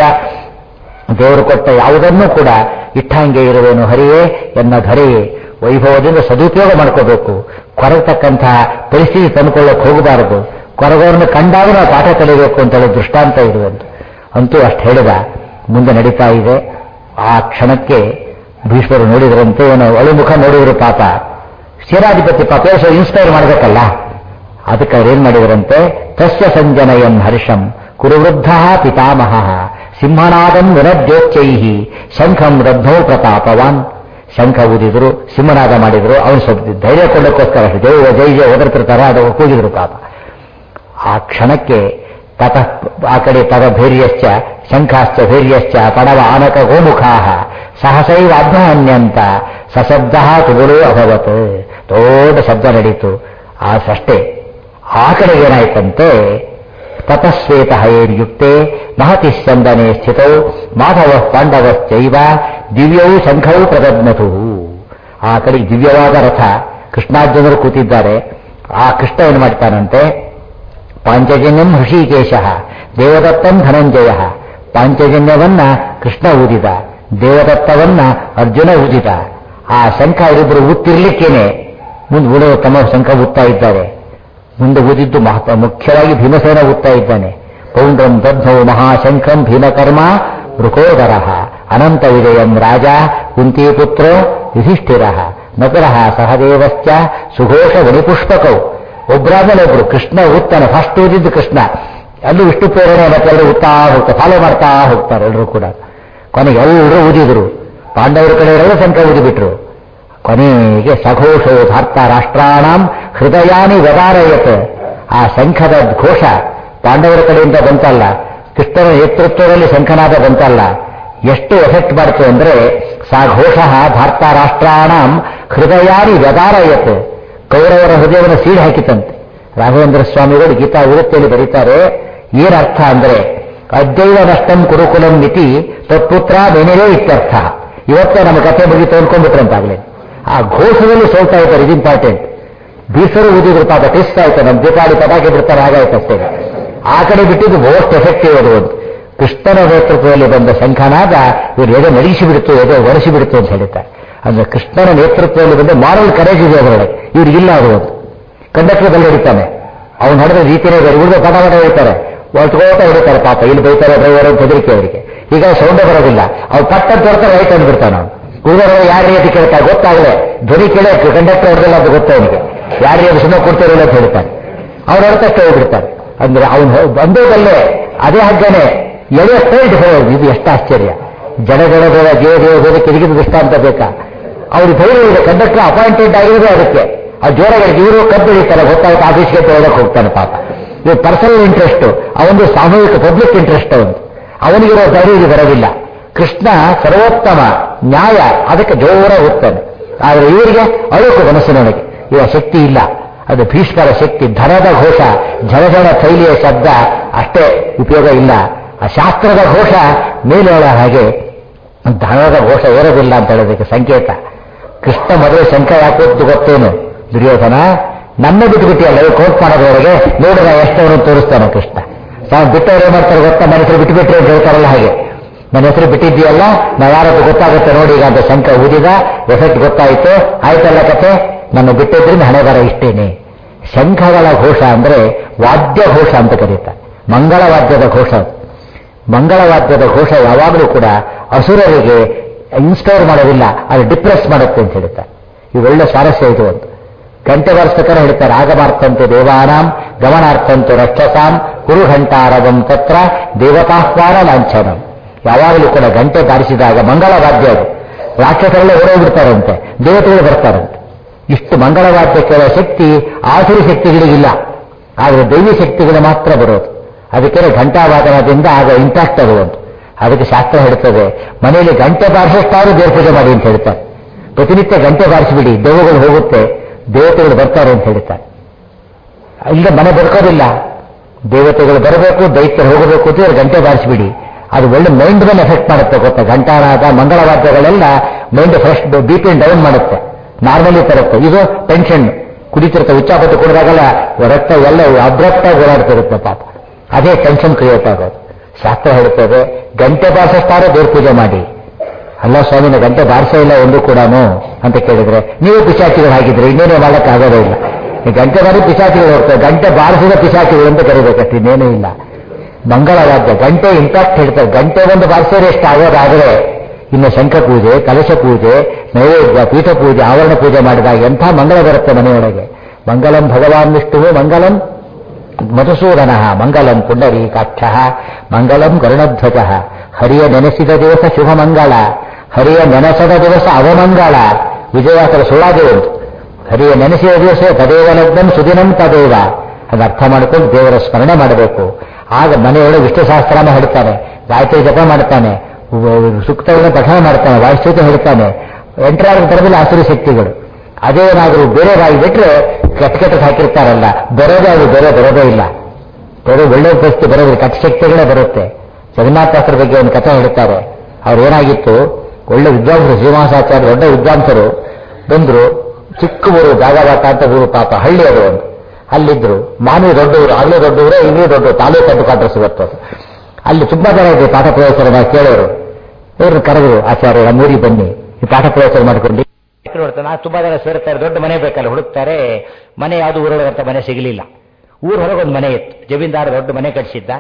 ದೇವರು ಕೊಟ್ಟ ಯಾವುದನ್ನೂ ಕೂಡ ಇಟ್ಟಂಗೆ ಇರುವೇನು ಹರಿಯೇ ಎನ್ನ ಧರೆಯೇ ವೈಭವದಿಂದ ಸದುಪಯೋಗ ಮಾಡ್ಕೋಬೇಕು ಕೊರಗತಕ್ಕಂತಹ ಪರಿಸ್ಥಿತಿ ತಂದುಕೊಳ್ಳಕ್ಕೆ ಹೋಗಬಾರದು ಕೊರಗವರನ್ನು ಕಂಡಾಗ ನಾವು ಪಾಠ ಕಲಿಬೇಕು ಅಂತ ಹೇಳಿ ದೃಷ್ಟಾಂತ ಇರುವಂತ ಅಂತೂ ಅಷ್ಟು ಹೇಳಿದ ಮುಂದೆ ನಡೀತಾ ಇದೆ ಆ ಕ್ಷಣಕ್ಕೆ ಭೀಷ್ಮರು ನೋಡಿದ್ರಂತೆ ಏನೋ ಅಳುಮುಖ ನೋಡಿದ್ರು ಪಾಪ ಸೇನಾಧಿಪತಿ ಪಾಪ ಇನ್ಸ್ಪೈರ್ ಮಾಡಬೇಕಲ್ಲ ಅದಕ್ಕೆ ಅವ್ರೇನ್ ಮಾಡಿದ್ರಂತೆ ತಸ್ಯ ಸಂಜನಯನ್ ಹರ್ಷಂ ಕುರುವೃದ್ಧ ಪಿತಾಮಹ ಸಿಂಹನಾದಂ ವಿನದ್ಯೋಚ್ಚೈ ಶಂಖಂ ರಬ್ಧೌ ಪ್ರತಾಪವಾನ್ ಶಂಖ ಊದಿದ್ರು ಸಿಂಹನಾದ ಮಾಡಿದ್ರು ಅವನು ಸ್ವಲ್ಪ ಧೈರ್ಯ ಕೊಡೋಕ್ಕೋಸ್ಕರ ಜೈ ಜೈ ಜೈ ಒದರ್ತಿರ್ತಾರ ಅದು ಕೂಗಿದ್ರು ಪಾಪ ಆ ಕ್ಷಣಕ್ಕೆ ತತ ಆ ಕಡೆ ತದ ಧೈರ್ಯಶ್ಚ ಶಂಖಾಶ್ಚ ವೀರ್ಯಶ್ಚ ಪಡವ ಆನಕ ಗೋಮುಖಾ ಸಹಸೈವ ಅಭ್ಯಹನ್ಯಂತ ಸಶಬ್ದ ತುಗುಳು ಅಭವತ್ ದೊಡ್ಡ ಶಬ್ದ ನಡೀತು ಆ ಅಷ್ಟೇ ಆ ಕಡೆಗೆ ಏನಾಯ್ತಂತೆ ತತಶ್ವೇತ ಹಯೇರ್ಯುಕ್ತೆ ಮಹತಿ ಸ್ಯಂದನೆ ಸ್ಥಿತೌ ಮಾಧವ ಪಾಂಡವಶ್ಚೈವ ದಿವ್ಯವು ಶಂಖವು ಪ್ರದಗ್ನತು ಆ ಕಡೆ ದಿವ್ಯವಾದ ರಥ ಕೃಷ್ಣಾರ್ಜುನರು ಕೂತಿದ್ದಾರೆ ಆ ಕೃಷ್ಣ ಏನು ಮಾಡ್ತಾನಂತೆ ಪಾಂಚಜನ್ಯಂ ಹೃಷಿಕೇಶ ದೇವದತ್ತಂ ಧನಂಜಯ ಪಾಂಚಜನ್ಯವನ್ನ ಕೃಷ್ಣ ಊದಿದ ದೇವದತ್ತವನ್ನ ಅರ್ಜುನ ಊದಿದ ಆ ಶಂಖ ಇವರಿಬ್ಬರು ಊತ್ತಿರ್ಲಿಕ್ಕೇನೆ ಮುಂದೆ ಉಳಿದ ತಮ್ಮ ಶಂಖ ಊದ್ತಾ ಇದ್ದಾರೆ ಮುಂದೆ ಊದಿದ್ದು ಮಹತ್ವ ಮುಖ್ಯವಾಗಿ ಭೀಮಸೇನ ಊದ್ತಾ ಇದ್ದಾನೆ ಪೌಂಡ್ರಂ ದಧ್ನೌ ಮಹಾಶಂಖಂ ಭೀಮಕರ್ಮ ಮೃಕೋದರ ಅನಂತ ವಿಜಯಂ ರಾಜ ಕುಂತೀಪುತ್ರ ಯುಧಿಷ್ಠಿರ ನಕರ ಸಹದೇವಶ್ಚ ಸುಘೋಷ ಗಣಿಪುಷ್ಪಕೌ ಒಬ್ಬರಾದ್ಮೇಲೆ ಒಬ್ರು ಕೃಷ್ಣ ಊದ್ತಾನೆ ಫಸ್ಟ್ ಊದಿದ್ದು ಕೃಷ್ಣ ಅಲ್ಲೂ ವಿಷ್ಣು ಪ್ರೇರಣೆ ಮತ್ತೆ ಎಲ್ಲರೂ ಊದ್ತಾ ಹೋಗ್ತಾರೆ ಫಾಲೋ ಮಾಡ್ತಾ ಹೋಗ್ತಾರೆ ಎಲ್ಲರೂ ಕೂಡ ಕೊನೆಗೆ ಎಲ್ಲರೂ ಊದಿದ್ರು ಪಾಂಡವರ ಕಡೆ ಇರೋರು ಶಂಖ ಊದಿಬಿಟ್ರು ಕೊನೆಗೆ ಸಘೋಷೋ ಧಾರ್ತ ರಾಷ್ಟ್ರಾಣಂ ಹೃದಯಾನಿ ವ್ಯದಾರಯತ್ ಆ ಶಂಖದ ಘೋಷ ಪಾಂಡವರ ಕಡೆಯಿಂದ ಬಂತಲ್ಲ ಕೃಷ್ಣನ ನೇತೃತ್ವದಲ್ಲಿ ಶಂಖನಾದ ಬಂತಲ್ಲ ಎಷ್ಟು ಎಫೆಕ್ಟ್ ಮಾಡ್ತು ಅಂದ್ರೆ ಸಾ ಘೋಷ ಧಾರ್ತ ರಾಷ್ಟ್ರಾಣಂ ಹೃದಯಾನಿ ವ್ಯದಾರಯತ್ ಕೌರವರ ಹೃದಯವನ್ನು ಸೀಡ್ ಹಾಕಿತಂತೆ ರಾಘವೇಂದ್ರ ಸ್ವಾಮಿಗಳು ಗೀತಾ ವಿರುತ್ತಲ್ಲಿ ಬರೀತಾರೆ ಏನರ್ಥ ಅಂದ್ರೆ ಅದ್ವೈವ ನಷ್ಟಂ ಕುರುಕುಲಂ ಮಿತಿ ತತ್ಪುತ್ರ ಬೆನೆಯೇ ಇತ್ಯರ್ಥ ಇವತ್ತೇ ನಮ್ಮ ಕಥೆ ಮುಗಿತು ಅಂದ್ಕೊಂಡ್ಬಿಟ್ರಂತಾಗ್ಲೇ ಆ ಘೋಷದಲ್ಲಿ ಸೋಲ್ತಾ ಇದ್ದಾರೆ ಇದು ಇಂಪಾರ್ಟೆಂಟ್ ಬೀಸರು ಊದಿದ್ರು ಪಾಪ ಟೆಸ್ಟ್ ಆಯ್ತು ನಮ್ಮ ದೀಪಾವಳಿ ಪಟಾಕಿ ಬಿಡ್ತಾರೆ ಹಾಗಾಯ್ತು ಅಷ್ಟೇ ಆ ಕಡೆ ಬಿಟ್ಟಿದ್ದು ಮೋಸ್ಟ್ ಎಫೆಕ್ಟಿವ್ ಅದು ಒಂದು ಕೃಷ್ಣನ ನೇತೃತ್ವದಲ್ಲಿ ಬಂದ ಶಂಖನಾದ ಇವರು ಎದೆ ನಡಿಸಿ ಬಿಡ್ತು ಎದೆ ಒರೆಸಿ ಬಿಡ್ತು ಅಂತ ಹೇಳ್ತಾರೆ ಅಂದ್ರೆ ಕೃಷ್ಣನ ನೇತೃತ್ವದಲ್ಲಿ ಬಂದ ಮಾರಲ್ ಕರೇಜ್ ಇದೆ ಅದರೊಳಗೆ ಇವ್ರಿಗಿಲ್ಲ ಅದು ಒಂದು ಕಂಡಕ್ಟರ್ ಬಲ್ಲಿ ಹಿಡಿತಾನೆ ಅವ್ನು ಹೊಡೆದ ರೀತಿನೇ ಬೇರೆ ಉಳಿದ ಪಟ ಪಟ ಹೊಡಿತಾರೆ ಒಟ್ಕೋಟ ಹೊಡಿತಾರೆ ಪಾಪ ಇಲ್ಲಿ ಬೈತಾರೆ ಡ್ರೈವರ್ ಅಂತ ಹೆದರಿಕೆ ಅವರಿಗೆ ಈಗ ಸೌಂಡ್ ಬರೋದಿಲ್ಲ ಅವ್ರು ಪಟ್ಟ ತೊಡ್ತಾರೆ ರೈಟ್ ಅಂದ್ಬಿಡ್ತಾನೆ ಅವನು ಉಳಿದವರು ಯಾರ ರೀತಿ ಕೇಳ್ತಾರೆ ಗೊತ್ತಾಗಲೇ ಧ್ವನಿ ಕೇಳೇ ಕಂಡಕ್ಟರ್ ಹೊಡೆದಿಲ್ಲ ಅಂತ ಗೊತ್ತ ಅವನಿಗೆ ಯಾರ ರೀತಿ ಸುಮ್ಮನೆ ಕೊಡ್ತಿರಲ್ಲ ಅಂತ ಹೇಳ್ತಾನೆ ಅವ್ರು ಹೊರತಕ್ಕೆ ಹೋಗ್ಬಿಡ್ತಾರೆ ಅಂದ್ರೆ ಅವನು ಬಂದೋದಲ್ಲೇ ಅದೇ ಹಾಗೇನೆ ಎಳೆ ಸ್ಟೈಲ್ ಇದು ಎಷ್ಟು ಆಶ್ಚರ್ಯ ಜಡ ಜಡ ಜಡ ಜೀವ ಜೀವ ಜೀವ ಕಿರಿಗಿದ ದೃಷ್ಟಾಂತ ಬೇಕಾ ಅವ್ರಿಗೆ ಧೈರ್ಯ ಇದೆ ಕಂಡಕ್ಟರ್ ಅಪಾಯಿಂಟೆಡ್ ಆಗಿರೋದು ಅದಕ್ಕೆ ಆ ಜೋರಾಗಿ ಇವರು ಕಬ್ಬು ಹಿಡಿತಾರೆ ಗೊತ್ತಾಗುತ್ತೆ ಆಫೀಸ್ಗೆ ತಗೊಳಕ್ ಹೋಗ್ತಾನೆ ಪಾಪ ಇದು ಪರ್ಸನಲ್ ಇಂಟ್ರೆಸ್ಟ್ ಅವನು ಸಾಮೂಹಿಕ ಪಬ್ಲಿಕ್ ಇಂಟ್ರೆಸ್ಟ್ ಅವನು ಅವನಿಗಿರೋ ಧೈರ್ಯ ಇದು ಬರೋದಿಲ್ಲ ಕೃಷ್ಣ ಸರ್ವೋತ್ತಮ ನ್ಯಾಯ ಅದಕ್ಕೆ ಜೋರ ಹೋಗ್ತಾನೆ ಆದರೆ ಇವರಿಗೆ ಅಳುಕು ಮನಸ್ಸಿನೊಳಗೆ ಇವ ಶಕ್ತಿ ಇಲ್ಲ ಅದು ಭೀಷ್ಮರ ಶಕ್ತಿ ಧನದ ಘೋಷ ಝಳಝಳ ಶೈಲಿಯ ಶಬ್ದ ಅಷ್ಟೇ ಉಪಯೋಗ ಇಲ್ಲ ಆ ಶಾಸ್ತ್ರದ ಘೋಷ ಮೇಲೇಳ ಹಾಗೆ ಧನದ ಘೋಷ ಏರೋದಿಲ್ಲ ಅಂತ ಹೇಳೋದಕ್ಕೆ ಸಂಕೇತ ಕೃಷ್ಣ ಮೊದಲು ಶಂಕ ಯಾಕೋತ್ತು ಗೊತ್ತೇನು ದುರ್ಯೋಧನ ನನ್ನ ಬಿಟ್ಟುಬಿಟ್ಟಿಯಲ್ಲ ಕೋಟ್ ಮಾಡೋದ್ರೊಳಗೆ ನೋಡಿದ ಎಷ್ಟವನು ತೋರಿಸ್ತಾನೆ ಕೃಷ್ಣ ತಾವು ಬಿಟ್ಟವ್ರು ಏನ್ ಮಾಡ್ತಾರೆ ಗೊತ್ತಾ ನನ್ನ ಹೆಸರು ಬಿಟ್ಟುಬಿಟ್ರೆ ಅಂತ ಹೇಳ್ತಾರಲ್ಲ ಹಾಗೆ ನನ್ನ ಹೆಸರು ಬಿಟ್ಟಿದ್ದೀಯಲ್ಲ ನಾವು ಯಾರದ್ದು ಗೊತ್ತಾಗುತ್ತೆ ನೋಡಿ ಈಗ ಅಂತ ಶಂಕ ಊದಿದ ಎಫೆಕ್ಟ್ ಗೊತ್ತಾಯಿತು ಆಯ್ತಲ್ಲ ಕತೆ ನನ್ನ ಬಿಟ್ಟಿದ್ರಿಂದ ಹಣೆ ಬರ ಇಷ್ಟೇನೆ ಶಂಖಗಳ ಘೋಷ ಅಂದ್ರೆ ವಾದ್ಯ ಘೋಷ ಅಂತ ಕರೀತಾರೆ ಮಂಗಳವಾದ್ಯದ ಘೋಷ ಮಂಗಳವಾದ್ಯದ ಘೋಷ ಯಾವಾಗಲೂ ಕೂಡ ಅಸುರರಿಗೆ ಇನ್ಸ್ಟೋರ್ ಮಾಡೋದಿಲ್ಲ ಅದು ಡಿಪ್ರೆಸ್ ಮಾಡುತ್ತೆ ಅಂತ ಹೇಳ್ತಾರೆ ಇದು ಒಳ್ಳೆ ಸ್ವಾರಸ್ಯ ಇದು ಒಂದು ಗಂಟೆ ವರ್ಷಕರ ಹೇಳ್ತಾರೆ ಆಗಮಾರ್ಥಂತು ದೇವಾನಾಂ ಗಮನಾರ್ಥಂತು ರಕ್ಷಸಾಂ ಕುರು ಘಂಟಾರವಂ ತತ್ರ ದೇವತಾಹ್ವಾನ ಲಾಂಛನಂ ಯಾವಾಗಲೂ ಕೂಡ ಗಂಟೆ ಬಾರಿಸಿದಾಗ ಮಂಗಳವಾದ್ಯ ಅದು ರಾಕ್ಷಸರೆಲ್ಲ ಓಡೋಗ್ಬಿಡ್ತಾರಂತೆ ದೇವತೆಗಳು ಬರ್ತಾರಂತೆ ಇಷ್ಟು ಮಂಗಳವಾದ್ಯ ಕೇಳೋ ಶಕ್ತಿ ಆಸುರಿ ಶಕ್ತಿಗಳಿಗಿಲ್ಲ ಆದರೆ ದೈವಿ ಶಕ್ತಿಗಳು ಮಾತ್ರ ಬರೋದು ಅದಕ್ಕೆ ಘಂಟಾವಾದನದಿಂದ ಆಗ ಇಂಪ್ಯಾಕ್ಟ್ ಆಗುವಂತು ಅದಕ್ಕೆ ಶಾಸ್ತ್ರ ಹೇಳ್ತದೆ ಮನೆಯಲ್ಲಿ ಗಂಟೆ ಬಾರಿಸೋಷ್ಟಾದ್ರೂ ದೇವ್ರ ಪೂಜೆ ಮಾಡಿ ಅಂತ ಹೇಳ್ತಾರೆ ಪ್ರತಿನಿತ್ಯ ಗಂಟೆ ಬಾರಿಸಿಬಿಡಿ ದೆವ್ವಗಳು ಹೋಗುತ್ತೆ ದೇವತೆಗಳು ಬರ್ತಾರೆ ಅಂತ ಹೇಳ್ತಾರೆ ಇಲ್ಲ ಮನೆ ಬದುಕೋದಿಲ್ಲ ದೇವತೆಗಳು ಬರಬೇಕು ದೈತ್ಯರು ಹೋಗಬೇಕು ಅಂತ ಇವ್ರು ಗಂಟೆ ಬಾರಿಸಿಬಿಡಿ ಅದು ಒಳ್ಳೆ ಮೈಂಡ್ ಮೇಲೆ ಎಫೆಕ್ಟ್ ಮಾಡುತ್ತೆ ಗೊತ್ತಾ ಗಂಟಾನಾದ ಮಂಗಳವಾದ್ಯಗಳೆಲ್ಲ mind fresh B P down ಮಾಡುತ್ತೆ ನಾರ್ಮಲಿ ತರುತ್ತೆ ಇದು ಟೆನ್ಷನ್ ಕುಡಿತಿರುತ್ತೆ ಉಚ್ಚಾಪಟ್ಟು ಕುಡಿದಾಗೆಲ್ಲ ರಕ್ತ ಎಲ್ಲ ಅಬ್ರಪ್ಟಾಗಿ ಓಡಾಡ್ತಿರುತ್ತೆ ಪಾಪ ಅದೇ ಟೆನ್ಷನ್ ಕ್ರಿಯೇಟ್ ಆಗೋದು ಶಾಸ್ತ್ರ ಹೇಳುತ್ತದೆ ಗಂಟೆ ಬಾರಿಸೋಷ್ಟಾದ್ರೆ ದೇವ್ರ ಪೂಜೆ ಮಾಡಿ ಅಲ್ಲ ಸ್ವಾಮಿನ ಗಂಟೆ ಬಾರಿಸೇ ಇಲ್ಲ ಒಂದು ಕೂಡ ಅಂತ ಕೇಳಿದ್ರೆ ನೀವು ಪಿಶಾಚಿಗಳು ಹಾಕಿದ್ರೆ ಇನ್ನೇನೇ ಮಾಡಕ್ಕೆ ಆಗೋದೇ ಇಲ್ಲ ಈ ಗಂಟೆ ಬಾರಿ ಪಿಶಾಚಿಗಳು ಹೋಗ್ತವೆ ಗಂಟೆ ಬಾರಿಸಿದ ಪಿಶಾಚಿಗಳು ಅಂತ ಕರಿಬೇಕಷ್ಟೇ ಇನ್ನೇನೂ ಇಲ್ಲ ಮಂಗಳವಾದ್ಯ ಗಂಟೆ ಇಂಪ್ಯಾಕ್ಟ್ ಹೇಳ್ತಾರೆ ಗಂಟೆ ಒಂದು ಬಾರಿಸೋರು ಎಷ್ಟು ಆಗೋದಾದರೆ ಇನ್ನು ಶಂಖ ಪೂಜೆ ಕಲಶ ಪೂಜೆ ನೈವೇದ್ಯ ಪೀಠ ಪೂಜೆ ಆವರಣ ಪೂಜೆ ಮಾಡಿದಾಗ ಎಂಥ ಮಂಗಳ ಬರುತ್ತೆ ಮನೆಯೊಳಗೆ ಮಂಗಲಂ ಭಗವಾನ್ ವಿಷ್ಣುವು ಮಂಗಲಂ ಮಧುಸೂದನ ಮಂಗಲಂ ಪುಂಡರೀಕಾಕ್ಷ ಮಂಗಲಂ ಗರುಣಧ್ವಜ ಹರಿಯ ನೆನೆಸಿದ ದಿವಸ ಶುಭ ಮಂಗಳ ಹರಿಯ ನೆನೆಸದ ದಿವಸ ಅವಮಂಗಳ ವಿಜಯಾಸರ ಸುಳ್ಳಾದೇವಂತು ಹರಿಯ ನೆನೆಸಿದ ದಿವಸ ತದೇವ ಲಗ್ನಂ ಸುದಿನಂ ತದೇವ ಅದು ಅರ್ಥ ಮಾಡಿಕೊಂಡು ದೇವರ ಸ್ಮರಣೆ ಮಾಡಬೇಕು ಆಗ ಮನೆಯೊಳಗೆ ವಿಷ್ಣು ಸಹಸ್ರಾಮ ಹೇಳ್ತಾರೆ ಗಾಯತ್ರಿ ಜಪ ಮಾಡ್ತಾನೆ ಸುಕ್ತಗಳನ್ನು ಪಠಣ ಮಾಡ್ತಾನೆ ವಾಯುಸ್ತುತ ಹೇಳ್ತಾನೆ ಎಂಟರಾಗ ಬರೋದಿಲ್ಲ ಆಸುರಿ ಶಕ್ತಿಗಳು ಅದೇನಾದರೂ ಬೇರೆದಾಗಿ ಬಿಟ್ರೆ ಕೆಟ್ಟ ಕೆಟ್ಟದ್ದು ಹಾಕಿರ್ತಾರಲ್ಲ ಬರೋದೇ ಅದು ಬೇರೆ ಬರೋದೇ ಇಲ್ಲ ಬೇರೆ ಒಳ್ಳೆ ಪರಿಸ್ಥಿತಿ ಬರೋದಿಲ್ಲ ಕೆಟ್ಟ ಶಕ್ತಿಗಳೇ ಬರುತ್ತೆ ಜಗನ್ನಾಥಾಸ್ತ್ರ ಬಗ್ಗೆ ಒಂದು ಕಥೆ ಹೇಳ್ತಾರೆ ಅವ್ರು ಏನಾಗಿತ್ತು ಒಳ್ಳೆ ವಿದ್ವಾಂಸರು ಶ್ರೀನಿವಾಸಾಚಾರ್ಯ ದೊಡ್ಡ ವಿದ್ವಾಂಸರು ಬಂದ್ರು ಚಿಕ್ಕ ಊರು ಜಾಗವಾಟ ಅಂತ ಊರು ಪಾಪ ಹಳ್ಳಿ ಅದು ಒಂದು ಅಲ್ಲಿದ್ರು ಮಾನವಿ ದೊಡ್ಡ ಊರು ಆಗಲೇ ದೊಡ್ಡ ಊರೇ ಈಗಲೂ ದೊಡ್ಡ ತಾಲೂಕು ಅಂತ ಅಡ್ರೆಸ್ ಇವತ್ತು ಅದು. ಅಲ್ಲಿ ತುಂಬಾ ಜನ ಇದ್ರು ಪಾಠ ಪ್ರವೇಶನ ಕೇಳೋರು ಇವ್ರನ್ನ ಕರೆದ್ರು ಆಚಾರ್ಯ ನಮ್ಮೂರಿಗೆ ಬನ್ನಿ ಈ ಪಾಠ ಪ್ರವೇಶ ಮಾಡ್ಕೊಂಡು ನೋಡ್ತಾನೆ ಆ ತುಂಬಾ ಜನ ಸೇರ್ತಾರೆ ದೊಡ್ಡ ಮನೆ ಬೇಕಲ್ಲ ಹುಡುಕ್ತಾರೆ ಮನೆ ಯಾವುದು ಊರೊಳಗಂತ ಮನೆ ಸಿಗಲಿಲ್ಲ ಊರ ಹೊರಗೆ ಒಂದು ಮನೆ ಇತ್ತು ಜಮೀನ್ದಾರ ದೊಡ್ಡ ಮನೆ ಕಟ್ಸಿದ್ದ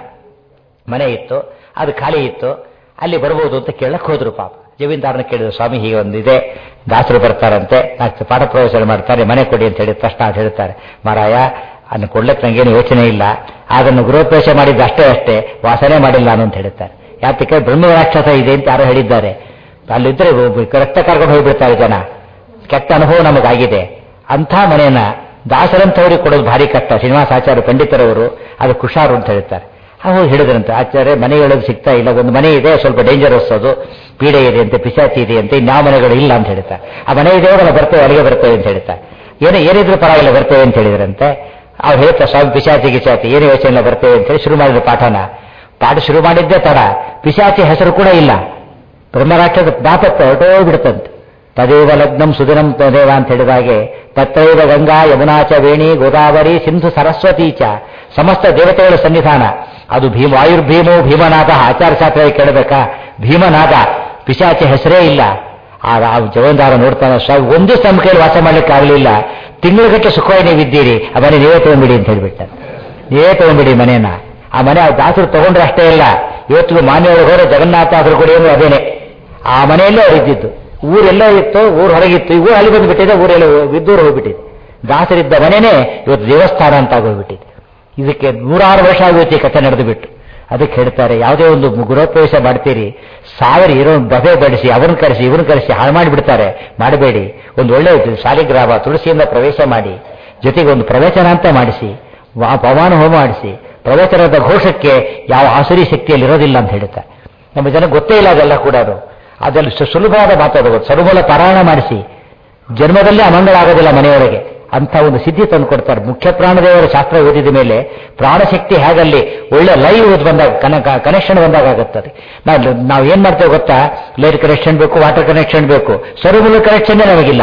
ಮನೆ ಇತ್ತು ಅದು ಖಾಲಿ ಇತ್ತು ಅಲ್ಲಿ ಬರ್ಬೋದು ಅಂತ ಕೇಳಕ್ ಹೋದ್ರು ಪಾಪ ಜಮೀನ್ದಾರನ ಕೇಳಿದ್ರು ಸ್ವಾಮಿ ಹೀಗೆ ಒಂದಿದೆ ದಾಸರು ಬರ್ತಾರಂತೆ ನಾಲ್ಕು ಪಾಠ ಪ್ರವೇಶ ಮಾಡ್ತಾರೆ ಮನೆ ಕೊಡಿ ಅಂತ ಹೇಳಿದ ತಕ್ಷಣ ಅಂತ ಹೇಳ್ತಾರೆ ಮಾರಾಯ ಅದನ್ನ ಕೊಡ್ಲಿಕ್ಕೆ ನಂಗೇನು ಯೋಚನೆ ಇಲ್ಲ ಅದನ್ನು ಗೃಹಪ್ರವೇಶ ಮಾಡಿದ್ದು ಅಷ್ಟೇ ಅಷ್ಟೇ ವಾಸನೆ ಮಾಡಿಲ್ಲ ನಾನು ಅಂತ ಹೇಳ್ತಾರೆ ಯಾತಕ್ಕೆ ಬ್ರಹ್ಮ ರಾಕ್ಷಸ ಇದೆ ಅಂತ ಯಾರೋ ಹೇಳಿದ್ದಾರೆ ಅಲ್ಲಿದ್ರೆ ರಕ್ತ ಕರ್ಕೊಂಡು ಹೋಗ್ಬಿಡ್ತಾರೆ ಜನ ಕೆಟ್ಟ ಅನುಭವ ನಮಗಾಗಿದೆ ಅಂಥ ಮನೆಯನ್ನ ದಾಸರಂತವರಿಗೆ ಕೊಡೋದು ಭಾರಿ ಕಷ್ಟ ಶ್ರೀನಿವಾಸ ಆಚಾರ್ಯ ಪಂಡಿತರವರು ಅದು ಕುಶಾರು ಅಂತ ಹೇಳ್ತಾರೆ ಅವ್ರು ಹೇಳಿದ್ರಂತೆ ಆಚಾರ್ಯ ಮನೆಯೊಳಗೆ ಸಿಗ್ತಾ ಇಲ್ಲ ಒಂದು ಮನೆ ಇದೆ ಸ್ವಲ್ಪ ಡೇಂಜರಸ್ ಅದು ಪೀಡೆ ಇದೆ ಅಂತೆ ಪಿಶಾಚಿ ಇದೆ ಅಂತೆ ಇನ್ಯಾವ ಮನೆಗಳು ಇಲ್ಲ ಅಂತ ಹೇಳ್ತಾರೆ ಆ ಮನೆ ಇದೆ ನಾವು ಬರ್ತೇವೆ ಅಲ್ಲಿಗೆ ಬರ್ತೇವೆ ಅಂತ ಹೇಳ್ತಾರೆ ಏನೋ ಏನಿದ್ರು ಪರವಾಗಿಲ್ಲ ಬರ್ತೇವೆ ಅಂತ ಹೇಳಿದ್ರಂತೆ ಅವ್ರು ಹೇಳ್ತಾರೆ ಸ್ವಾಮಿ ಪಿಶಾಚಿ ಗಿಚಾಚಿ ಏನು ಯೋಚನೆ ಇಲ್ಲ ಬರ್ತೇವೆ ಅಂತ ಹೇಳಿ ಶುರು ಮಾಡಿದ್ರು ಪಾಠನ ಪಾಠ ಶುರು ಮಾಡಿದ್ದೇ ತಡ ಪಿಶಾಚಿ ಹೆಸರು ಕೂಡ ಇಲ್ಲ ಬ್ರಹ್ಮರಾಕ್ಷಸ ದಾಪತ್ತೆ ಹೊರಟೋಗ್ಬಿಡುತ್ತಂತೆ ತದೇವ ಲಗ್ನಂ ಸುದಿನಂ ತದೇವ ಅಂತ ಹೇಳಿದಾಗೆ ತತ್ರೈವ ಗಂಗಾ ಯಮುನಾಚ ವೇಣಿ ಗೋದಾವರಿ ಸಿಂಧು ಸರಸ್ವತಿ ಚ ಸಮಸ್ತ ದೇವತೆಗಳ ಸನ್ನಿಧಾನ ಅದು ಭೀಮ ವಾಯುರ್ಭೀಮೋ ಭೀಮನಾದ ಆಚಾರ ಶಾಸ್ತ್ರ ಕೇಳಬೇಕಾ ಭೀಮನಾದ ಪಿಶಾಚಿ ಹೆಸರೇ ಇಲ್ಲ ಆ ಆ ಜಗಂದಾರ ನೋಡ್ತಾನೆ ಸ್ವಾಮಿ ಒಂದು ನಮ್ಮ ಕೈಯಲ್ಲಿ ವಾಸ ಮಾಡ್ಲಿಕ್ಕೆ ಆಗಲಿಲ್ಲ ತಿಂಗಳಗಟ್ಟೆ ಸುಖವಾಗಿ ನೀವಿದ್ದೀರಿ ಆ ಮನೆ ನೀವೇ ತಗೊಂಡ್ಬಿಡಿ ಅಂತ ಹೇಳ್ಬಿಟ್ಟ ನೀವೇ ತಗೊಂಡ್ಬಿಡಿ ಮನೇನ ಆ ಮನೆ ಆ ದಾಸರು ತಗೊಂಡ್ರೆ ಅಷ್ಟೇ ಇಲ್ಲ ಇವತ್ತು ಮಾನ್ಯೊಳಗೆ ಹೋದ್ರೆ ಜಗನ್ನಾಥ ಅದ್ರ ಕೂಡ ಏನು ಅದೇನೆ ಆ ಮನೆಯಲ್ಲೇ ಅವ್ರು ಇದ್ದಿದ್ದು ಊರೆಲ್ಲ ಇತ್ತು ಊರು ಹೊರಗಿತ್ತು ಈ ಊರು ಅಲ್ಲಿ ಬಂದುಬಿಟ್ಟಿದೆ ಊರೆಲ್ಲ ವಿದ್ದೂರು ಹೋಗ್ಬಿಟ್ಟಿದೆ ದಾಸರಿದ್ದ ಮನೆನೇ ಇವತ್ತು ದೇವಸ್ಥಾನ ಅಂತ ಆಗೋಗ್ಬಿಟ್ಟಿದೆ ಇದಕ್ಕೆ ನೂರಾರು ವರ್ಷ ಆಗುತ್ತೆ ಈ ಕಥೆ ನಡೆದು ಬಿಟ್ಟು ಅದಕ್ಕೆ ಹೇಳ್ತಾರೆ ಯಾವುದೇ ಒಂದು ಗೃಹಪ್ರವೇಶ ಮಾಡ್ತೀರಿ ಸಾವಿರ ಇರೋ ಬಗೆ ಬಡಿಸಿ ಅವನ್ ಕರೆಸಿ ಇವನ್ ಕರೆಸಿ ಹಾಳು ಮಾಡಿಬಿಡ್ತಾರೆ ಮಾಡಬೇಡಿ ಒಂದು ಒಳ್ಳೆ ಶಾಲಿಗ್ರಾಮ ತುಳಸಿಯಿಂದ ಪ್ರವೇಶ ಮಾಡಿ ಜೊತೆಗೆ ಒಂದು ಪ್ರವಚನ ಅಂತ ಮಾಡಿಸಿ ವಾ- ಪವನ ಹೋಮ ಮಾಡಿಸಿ ಪ್ರವಚನದ ಘೋಷಕ್ಕೆ ಯಾವ ಆಸುರಿ ಶಕ್ತಿಯಲ್ಲಿ ಇರೋದಿಲ್ಲ ಅಂತ ಹೇಳ್ತಾರೆ ನಮ್ಮ ಜನ ಗೊತ್ತೇ ಇಲ್ಲ ಅದೆಲ್ಲ ಕೂಡ ಅದು ಅದರಲ್ಲಿ ಸು- ಸುಲಭವಾದ ಮಾತಾಡೋದು ಸರುಮೂಲ ಪಾರಾಯಣ ಮಾಡಿಸಿ ಜನ್ಮದಲ್ಲೇ ಅಮಂಗಳ ಆಗೋದಿಲ್ಲ ಮನೆಯೊಳಗೆ ಅಂತ ಒಂದು ಸಿದ್ಧಿ ತಂದು ಕೊಡ್ತಾರೆ ಮುಖ್ಯ ಪ್ರಾಣದೇವರ ಶಾಸ್ತ್ರ ಓದಿದ ಮೇಲೆ ಪ್ರಾಣಶಕ್ತಿ ಹೇಗಲ್ಲಿ ಒಳ್ಳೆ ಲೈವ್ ಓದ್ ಬಂದಾಗ ಕನೆಕ್ಷನ್ ಬಂದಾಗ ಆಗುತ್ತದೆ ನಾವು ನಾವು ಏನ್ ಮಾಡ್ತೇವೆ ಗೊತ್ತಾ ಲೈಟ್ ಕನೆಕ್ಷನ್ ಬೇಕು ವಾಟರ್ ಕನೆಕ್ಷನ್ ಬೇಕು ಸರುಮೂಲ ಕನೆಕ್ಷನ್ನೇ ನಮಗಿಲ್ಲ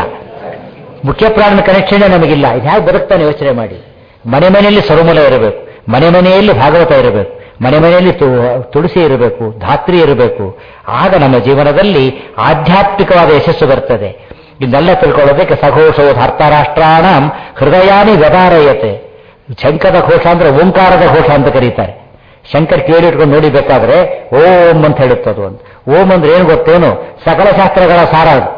ಮುಖ್ಯ ಪ್ರಾಣನ ಕನೆಕ್ಷನ್ ನಮಗಿಲ್ಲ ಇದು ಹೇಗೆ ಬದುಕ್ತಾನೆ ಯೋಚನೆ ಮಾಡಿ ಮನೆ ಮನೆಯಲ್ಲಿ ಸರುಮೂಲ ಇರಬೇಕು ಮನೆ ಮನೆಯಲ್ಲಿ ಭಾಗವತ ಇರಬೇಕು ಮನೆ ಮನೆಯಲ್ಲಿ ತು- ತುಳಸಿ ಇರಬೇಕು ಧಾತ್ರಿ ಇರಬೇಕು ಆಗ ನಮ್ಮ ಜೀವನದಲ್ಲಿ ಆಧ್ಯಾತ್ಮಿಕವಾದ ಯಶಸ್ಸು ಬರ್ತದೆ ಇದನ್ನೆಲ್ಲ ತಿಳ್ಕೊಳ್ಳೋದಕ್ಕೆ ಸಘೋಷವು ಧಾರ್ತಾರಾಷ್ಟ್ರಾಣ ಹೃದಯಾನಿ ವ್ಯದಾರಯತೆ ಶಂಕದ ಘೋಷ ಅಂದ್ರೆ ಓಂಕಾರದ ಘೋಷ ಅಂತ ಕರೀತಾರೆ ಶಂಕರ್ ಕೇಳಿಟ್ಕೊಂಡು ನೋಡಿಬೇಕಾದ್ರೆ ಓಂ ಅಂತ ಹೇಳುತ್ತದು ಅಂತ ಓಂ ಅಂದ್ರೆ ಏನು ಗೊತ್ತೇನು ಸಕಲ ಶಾಸ್ತ್ರಗಳ ಸಾರ ಅದು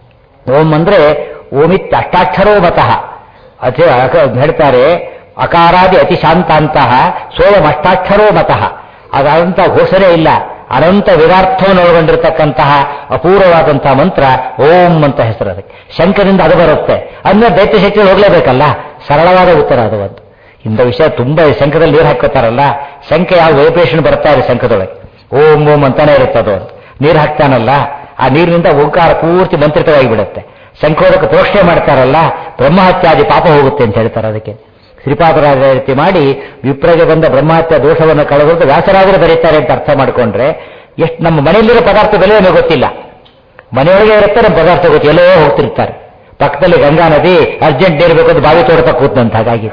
ಓಂ ಅಂದ್ರೆ ಓಮಿತ್ ಅಷ್ಟಾಕ್ಷರೋ ಮತಃ ಅತಿ ಅಕ- ಹೇಳ್ತಾರೆ ಅಕಾರಾದಿ ಅತಿ ಶಾಂತಾಂತಹ ಸೋಯಂ ಅಷ್ಟಾಕ್ಷರೋ ಮತಃ ಅದಂತ ಘೋಷಣೆ ಇಲ್ಲ ಅನಂತ ವಿರಾರ್ಥವನ್ನು ಒಳಗೊಂಡಿರತಕ್ಕಂತಹ ಅಪೂರ್ವವಾದಂತಹ ಮಂತ್ರ ಓಂ ಅಂತ ಹೆಸರು ಅದಕ್ಕೆ ಶಂಕರಿಂದ ಅದು ಬರುತ್ತೆ ಅಂದ್ರೆ ದೈತ್ಯ ಶಕ್ತಿ ಹೋಗ್ಲೇಬೇಕಲ್ಲ ಸರಳವಾದ ಉತ್ತರ ಅದು ಒಂದು ಇಂಥ ವಿಷಯ ತುಂಬಾ ಶಂಕದಲ್ಲಿ ನೀರು ಹಾಕೋತಾರಲ್ಲ ಶಂಕ ಯಾವ ವೈಬ್ರೇಷನ್ ಬರ್ತಾ ಇದೆ ಶಂಕದೊಳಗೆ ಓಂ ಓಂ ಅಂತಾನೆ ಇರುತ್ತೆ ಅದು ಅಂತ ನೀರು ಹಾಕ್ತಾನಲ್ಲ ಆ ನೀರಿನಿಂದ ಓಂಕಾರ ಪೂರ್ತಿ ಮಂತ್ರಿತವಾಗಿ ಬಿಡುತ್ತೆ ಶಂಖೋದಕ್ಕೆ ಪ್ರೋಕ್ಷಣೆ ಮಾಡ್ತಾರಲ್ಲ ಬ್ರಹ್ಮಹತ್ಯಾದಿ ಪಾಪ ಹೋಗುತ್ತೆ ಅಂತ ಹೇಳ್ತಾರೆ ಅದಕ್ಕೆ ಶ್ರೀಪಾದರಾಜ ರೀತಿ ಮಾಡಿ ವಿಪ್ರಗೆ ಬಂದ ಬ್ರಹ್ಮಹತ್ಯ ದೋಷವನ್ನು ಕಳೆದು ವ್ಯಾಸರಾಜರು ಬರೀತಾರೆ ಅಂತ ಅರ್ಥ ಮಾಡ್ಕೊಂಡ್ರೆ ಎಷ್ಟು ನಮ್ಮ ಮನೆಯಲ್ಲಿರೋ ಪದಾರ್ಥ ಬೆಲೆ ನಮಗೆ ಗೊತ್ತಿಲ್ಲ ಮನೆಯೊಳಗೆ ಇರುತ್ತೆ ನಮ್ಮ ಪದಾರ್ಥ ಗೊತ್ತಿ ಎಲ್ಲೋ ಹೋಗ್ತಿರ್ತಾರೆ ಪಕ್ಕದಲ್ಲಿ ಗಂಗಾ ನದಿ ಅರ್ಜೆಂಟ್ ನೀರು ಬೇಕು ಅಂತ ಬಾವಿ ತೋಡ್ತಾ ಕೂತಂತ ಹಾಗಾಗಿದೆ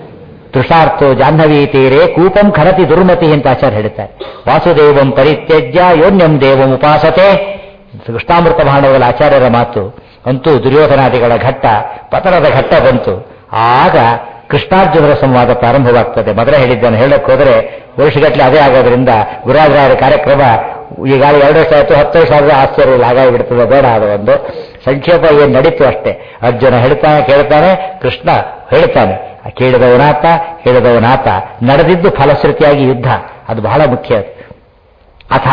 ತೃಷಾರ್ಥೋ ಜಾಹ್ನವಿ ತೀರೆ ಕೂಪಂ ಖರತಿ ದುರ್ಮತಿ ಅಂತ ಆಚಾರ್ಯ ಹೇಳ್ತಾರೆ ವಾಸುದೇವಂ ಪರಿತ್ಯಜ್ಯ ಯೋನ್ಯಂ ದೇವಂ ಉಪಾಸತೆ ಕೃಷ್ಣಾಮೃತ ಭಾಂಡವಗಳ ಆಚಾರ್ಯರ ಮಾತು ಅಂತೂ ದುರ್ಯೋಧನಾದಿಗಳ ಘಟ್ಟ ಪತನದ ಘಟ್ಟ ಬಂತು ಆಗ ಕೃಷ್ಣಾರ್ಜುನರ ಸಂವಾದ ಪ್ರಾರಂಭವಾಗ್ತದೆ ಮೊದಲೇ ಹೇಳಿದ್ದಾನೆ ಹೇಳಕ್ ಹೋದರೆ ವರ್ಷಗಟ್ಟಲೆ ಅದೇ ಆಗೋದ್ರಿಂದ ಗುರುರಾಜರಾಯರ ಕಾರ್ಯಕ್ರಮ ಈಗಾಗಲೇ ಎರಡು ವರ್ಷ ಆಯ್ತು ಹತ್ತು ವರ್ಷ ಆದ್ರೆ ಆಶ್ಚರ್ಯ ಇಲ್ಲ ಹಾಗಾಗಿಬಿಡ್ತದೆ ಬೇಡ ಅದು ಒಂದು ಸಂಕ್ಷೇಪ ಏನು ನಡೀತು ಅಷ್ಟೇ ಅರ್ಜುನ ಹೇಳ್ತಾನೆ ಕೇಳ್ತಾನೆ ಕೃಷ್ಣ ಹೇಳ್ತಾನೆ ಕೇಳಿದವನಾತ ಹೇಳಿದವನಾತ ನಡೆದಿದ್ದು ಫಲಶ್ರುತಿಯಾಗಿ ಯುದ್ಧ ಅದು ಬಹಳ ಮುಖ್ಯ ಅಥ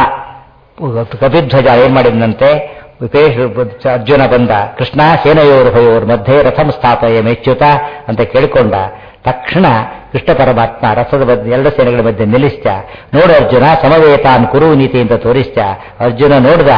ಕಪಿಧ್ವಜ ಏನ್ ಮಾಡಿದಂತೆ ವಿಪೇಶ ಅರ್ಜುನ ಬಂದ ಕೃಷ್ಣ ಸೇನೆಯೋರು ಭಯೋರ್ ಮಧ್ಯೆ ರಥಂ ಸ್ಥಾಪಯ ಮೆಚ್ಚುತ ಅಂತ ಕೇಳಿಕೊಂಡ ತಕ್ಷಣ ಕೃಷ್ಣ ಪರಮಾತ್ಮ ರಥದ ಮಧ್ಯೆ ಎರಡು ಸೇನೆಗಳ ಮಧ್ಯೆ ನಿಲ್ಲಿಸ್ತ ನೋಡು ಅರ್ಜುನ ಸಮವೇತಾನ್ ಕುರು ನೀತಿ ಅಂತ ತೋರಿಸ್ತ ಅರ್ಜುನ ನೋಡ್ದ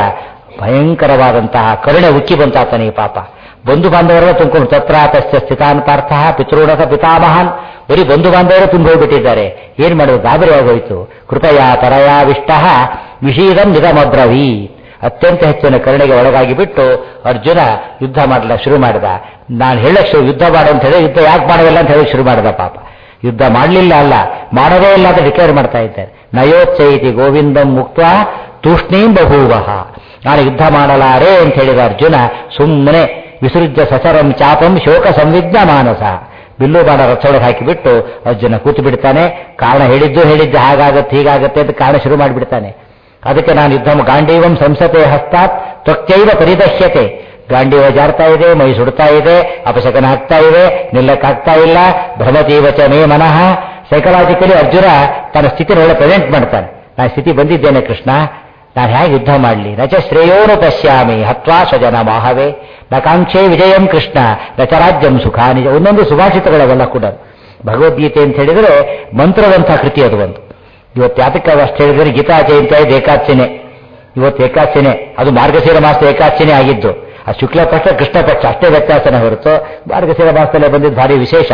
ಭಯಂಕರವಾದಂತಹ ಕರುಣೆ ಉಕ್ಕಿ ಬಂತಾತನಿಗೆ ಪಾಪ ಬಂಧು ಬಾಂಧವರೆಲ್ಲ ತುಂಬಿಕೊಂಡು ತತ್ರಾತಸ್ಯ ಸ್ಥಿತಾನ್ ಪಾರ್ಥ ಪಿತೃಣಕ ಪಿತಾಮಹಾನ್ ಬರೀ ಬಂಧು ಬಾಂಧವರು ತುಂಬ ಹೋಗ್ಬಿಟ್ಟಿದ್ದಾರೆ ಏನ್ ಮಾಡೋದು ಗಾಬರಿ ಆಗೋಯ್ತು ಕೃಪಯ ತರಯಾವಿಷ್ಟ ವಿಷೀದಂ ನಿಗಮಬ್ರವೀ ಅತ್ಯಂತ ಹೆಚ್ಚಿನ ಕರುಣೆಗೆ ಒಳಗಾಗಿ ಬಿಟ್ಟು ಅರ್ಜುನ ಯುದ್ಧ ಮಾಡಲ ಶುರು ಮಾಡಿದ ನಾನು ಹೇಳಕ್ ಶುರು ಯುದ್ಧ ಮಾಡು ಅಂತ ಹೇಳಿ ಯುದ್ಧ ಯಾಕೆ ಮಾಡೋದಿಲ್ಲ ಅಂತ ಹೇಳಿ ಶುರು ಮಾಡಿದ ಪಾಪ ಯುದ್ಧ ಮಾಡಲಿಲ್ಲ ಅಲ್ಲ ಮಾಡೋದೇ ಇಲ್ಲ ಅಂತ ಡಿಕ್ಲೇರ್ ಮಾಡ್ತಾ ಇದ್ದಾರೆ ನಯೋಚ್ಚೈತಿ ಗೋವಿಂದಂ ಮುಕ್ತ ತೂಷ್ಣೀಂ ಬಭೂವಹ ನಾನು ಯುದ್ಧ ಮಾಡಲಾರೆ ಅಂತ ಹೇಳಿದ ಅರ್ಜುನ ಸುಮ್ಮನೆ ವಿಸೃಜ್ಯ ಸಚರಂ ಚಾಪಂ ಶೋಕ ಸಂವಿಜ್ಞ ಮಾನಸ ಬಿಲ್ಲು ಬಾಣ ರಥೊಳಗೆ ಹಾಕಿಬಿಟ್ಟು ಅರ್ಜುನ ಕೂತು ಬಿಡ್ತಾನೆ ಕಾರಣ ಹೇಳಿದ್ದು ಹೇಳಿದ್ದು ಹಾಗಾಗತ್ತೆ ಹೀಗಾಗತ್ತೆ ಅಂತ ಕಾರಣ ಶುರು ಮಾಡಿಬಿಡ್ತಾನೆ ಅದಕ್ಕೆ ನಾನು ಯುದ್ಧ ಗಾಂಡೀವಂ ಸಂಸತೆ ಹಸ್ತಾತ್ ತ್ವಕ್ತೈವ ಪರಿದಶ್ಯತೆ ಗಾಂಡೀವ ಜಾರ್ತಾ ಇದೆ ಮೈ ಸುಡ್ತಾ ಇದೆ ಅಪಶಕನ ಆಗ್ತಾ ಇದೆ ನಿಲ್ಲಕ್ಕಾಗ್ತಾ ಇಲ್ಲ ಭ್ರಮತೀವಚ ಮೇ ಮನಃ ಸೈಕಲಾಜಿಕಲಿ ಅರ್ಜುನ ತನ್ನ ಸ್ಥಿತಿನೊಳಗೆ ಪ್ರೆಸೆಂಟ್ ಮಾಡ್ತಾನೆ ನಾನು ಸ್ಥಿತಿ ಬಂದಿದ್ದೇನೆ ಕೃಷ್ಣ ನಾನು ಹೇಗೆ ಯುದ್ಧ ಮಾಡಲಿ ನಚ ಶ್ರೇಯೋನು ಪಶ್ಯಾಮಿ ಹತ್ವಾ ಸ್ವಜನ ಮಾಹವೇ ನ ಕಾಂಕ್ಷೆ ವಿಜಯಂ ಕೃಷ್ಣ ನಚರಾಜ್ಯಂ ಸುಖ ನಿಜ ಒಂದೊಂದು ಸುಭಾಷಿತಗಳವೆಲ್ಲ ಕೂಡ ಭಗವದ್ಗೀತೆ ಅಂತ ಹೇಳಿದರೆ ಮಂತ್ರದಂಥ ಕೃತಿ ಅದು ಒಂದು ಇವತ್ತು ಯಾತಕ್ಕೆ ಅಷ್ಟು ಹೇಳಿದ್ರೆ ಗೀತಾ ಜಯಂತಿ ಆಯ್ತು ಏಕಾದಶಿನೇ ಇವತ್ತು ಏಕಾದಶಿನೇ ಅದು ಮಾರ್ಗಶಿರ ಮಾಸ ಏಕಾದಶಿನೇ ಆಗಿದ್ದು ಆ ಶುಕ್ಲ ಪಕ್ಷ ಕೃಷ್ಣ ಪಕ್ಷ ಅಷ್ಟೇ ವ್ಯತ್ಯಾಸನೇ ಹೊರತು ಮಾರ್ಗಶಿರ ಮಾಸದಲ್ಲೇ ಬಂದಿದ್ದು ಭಾರಿ ವಿಶೇಷ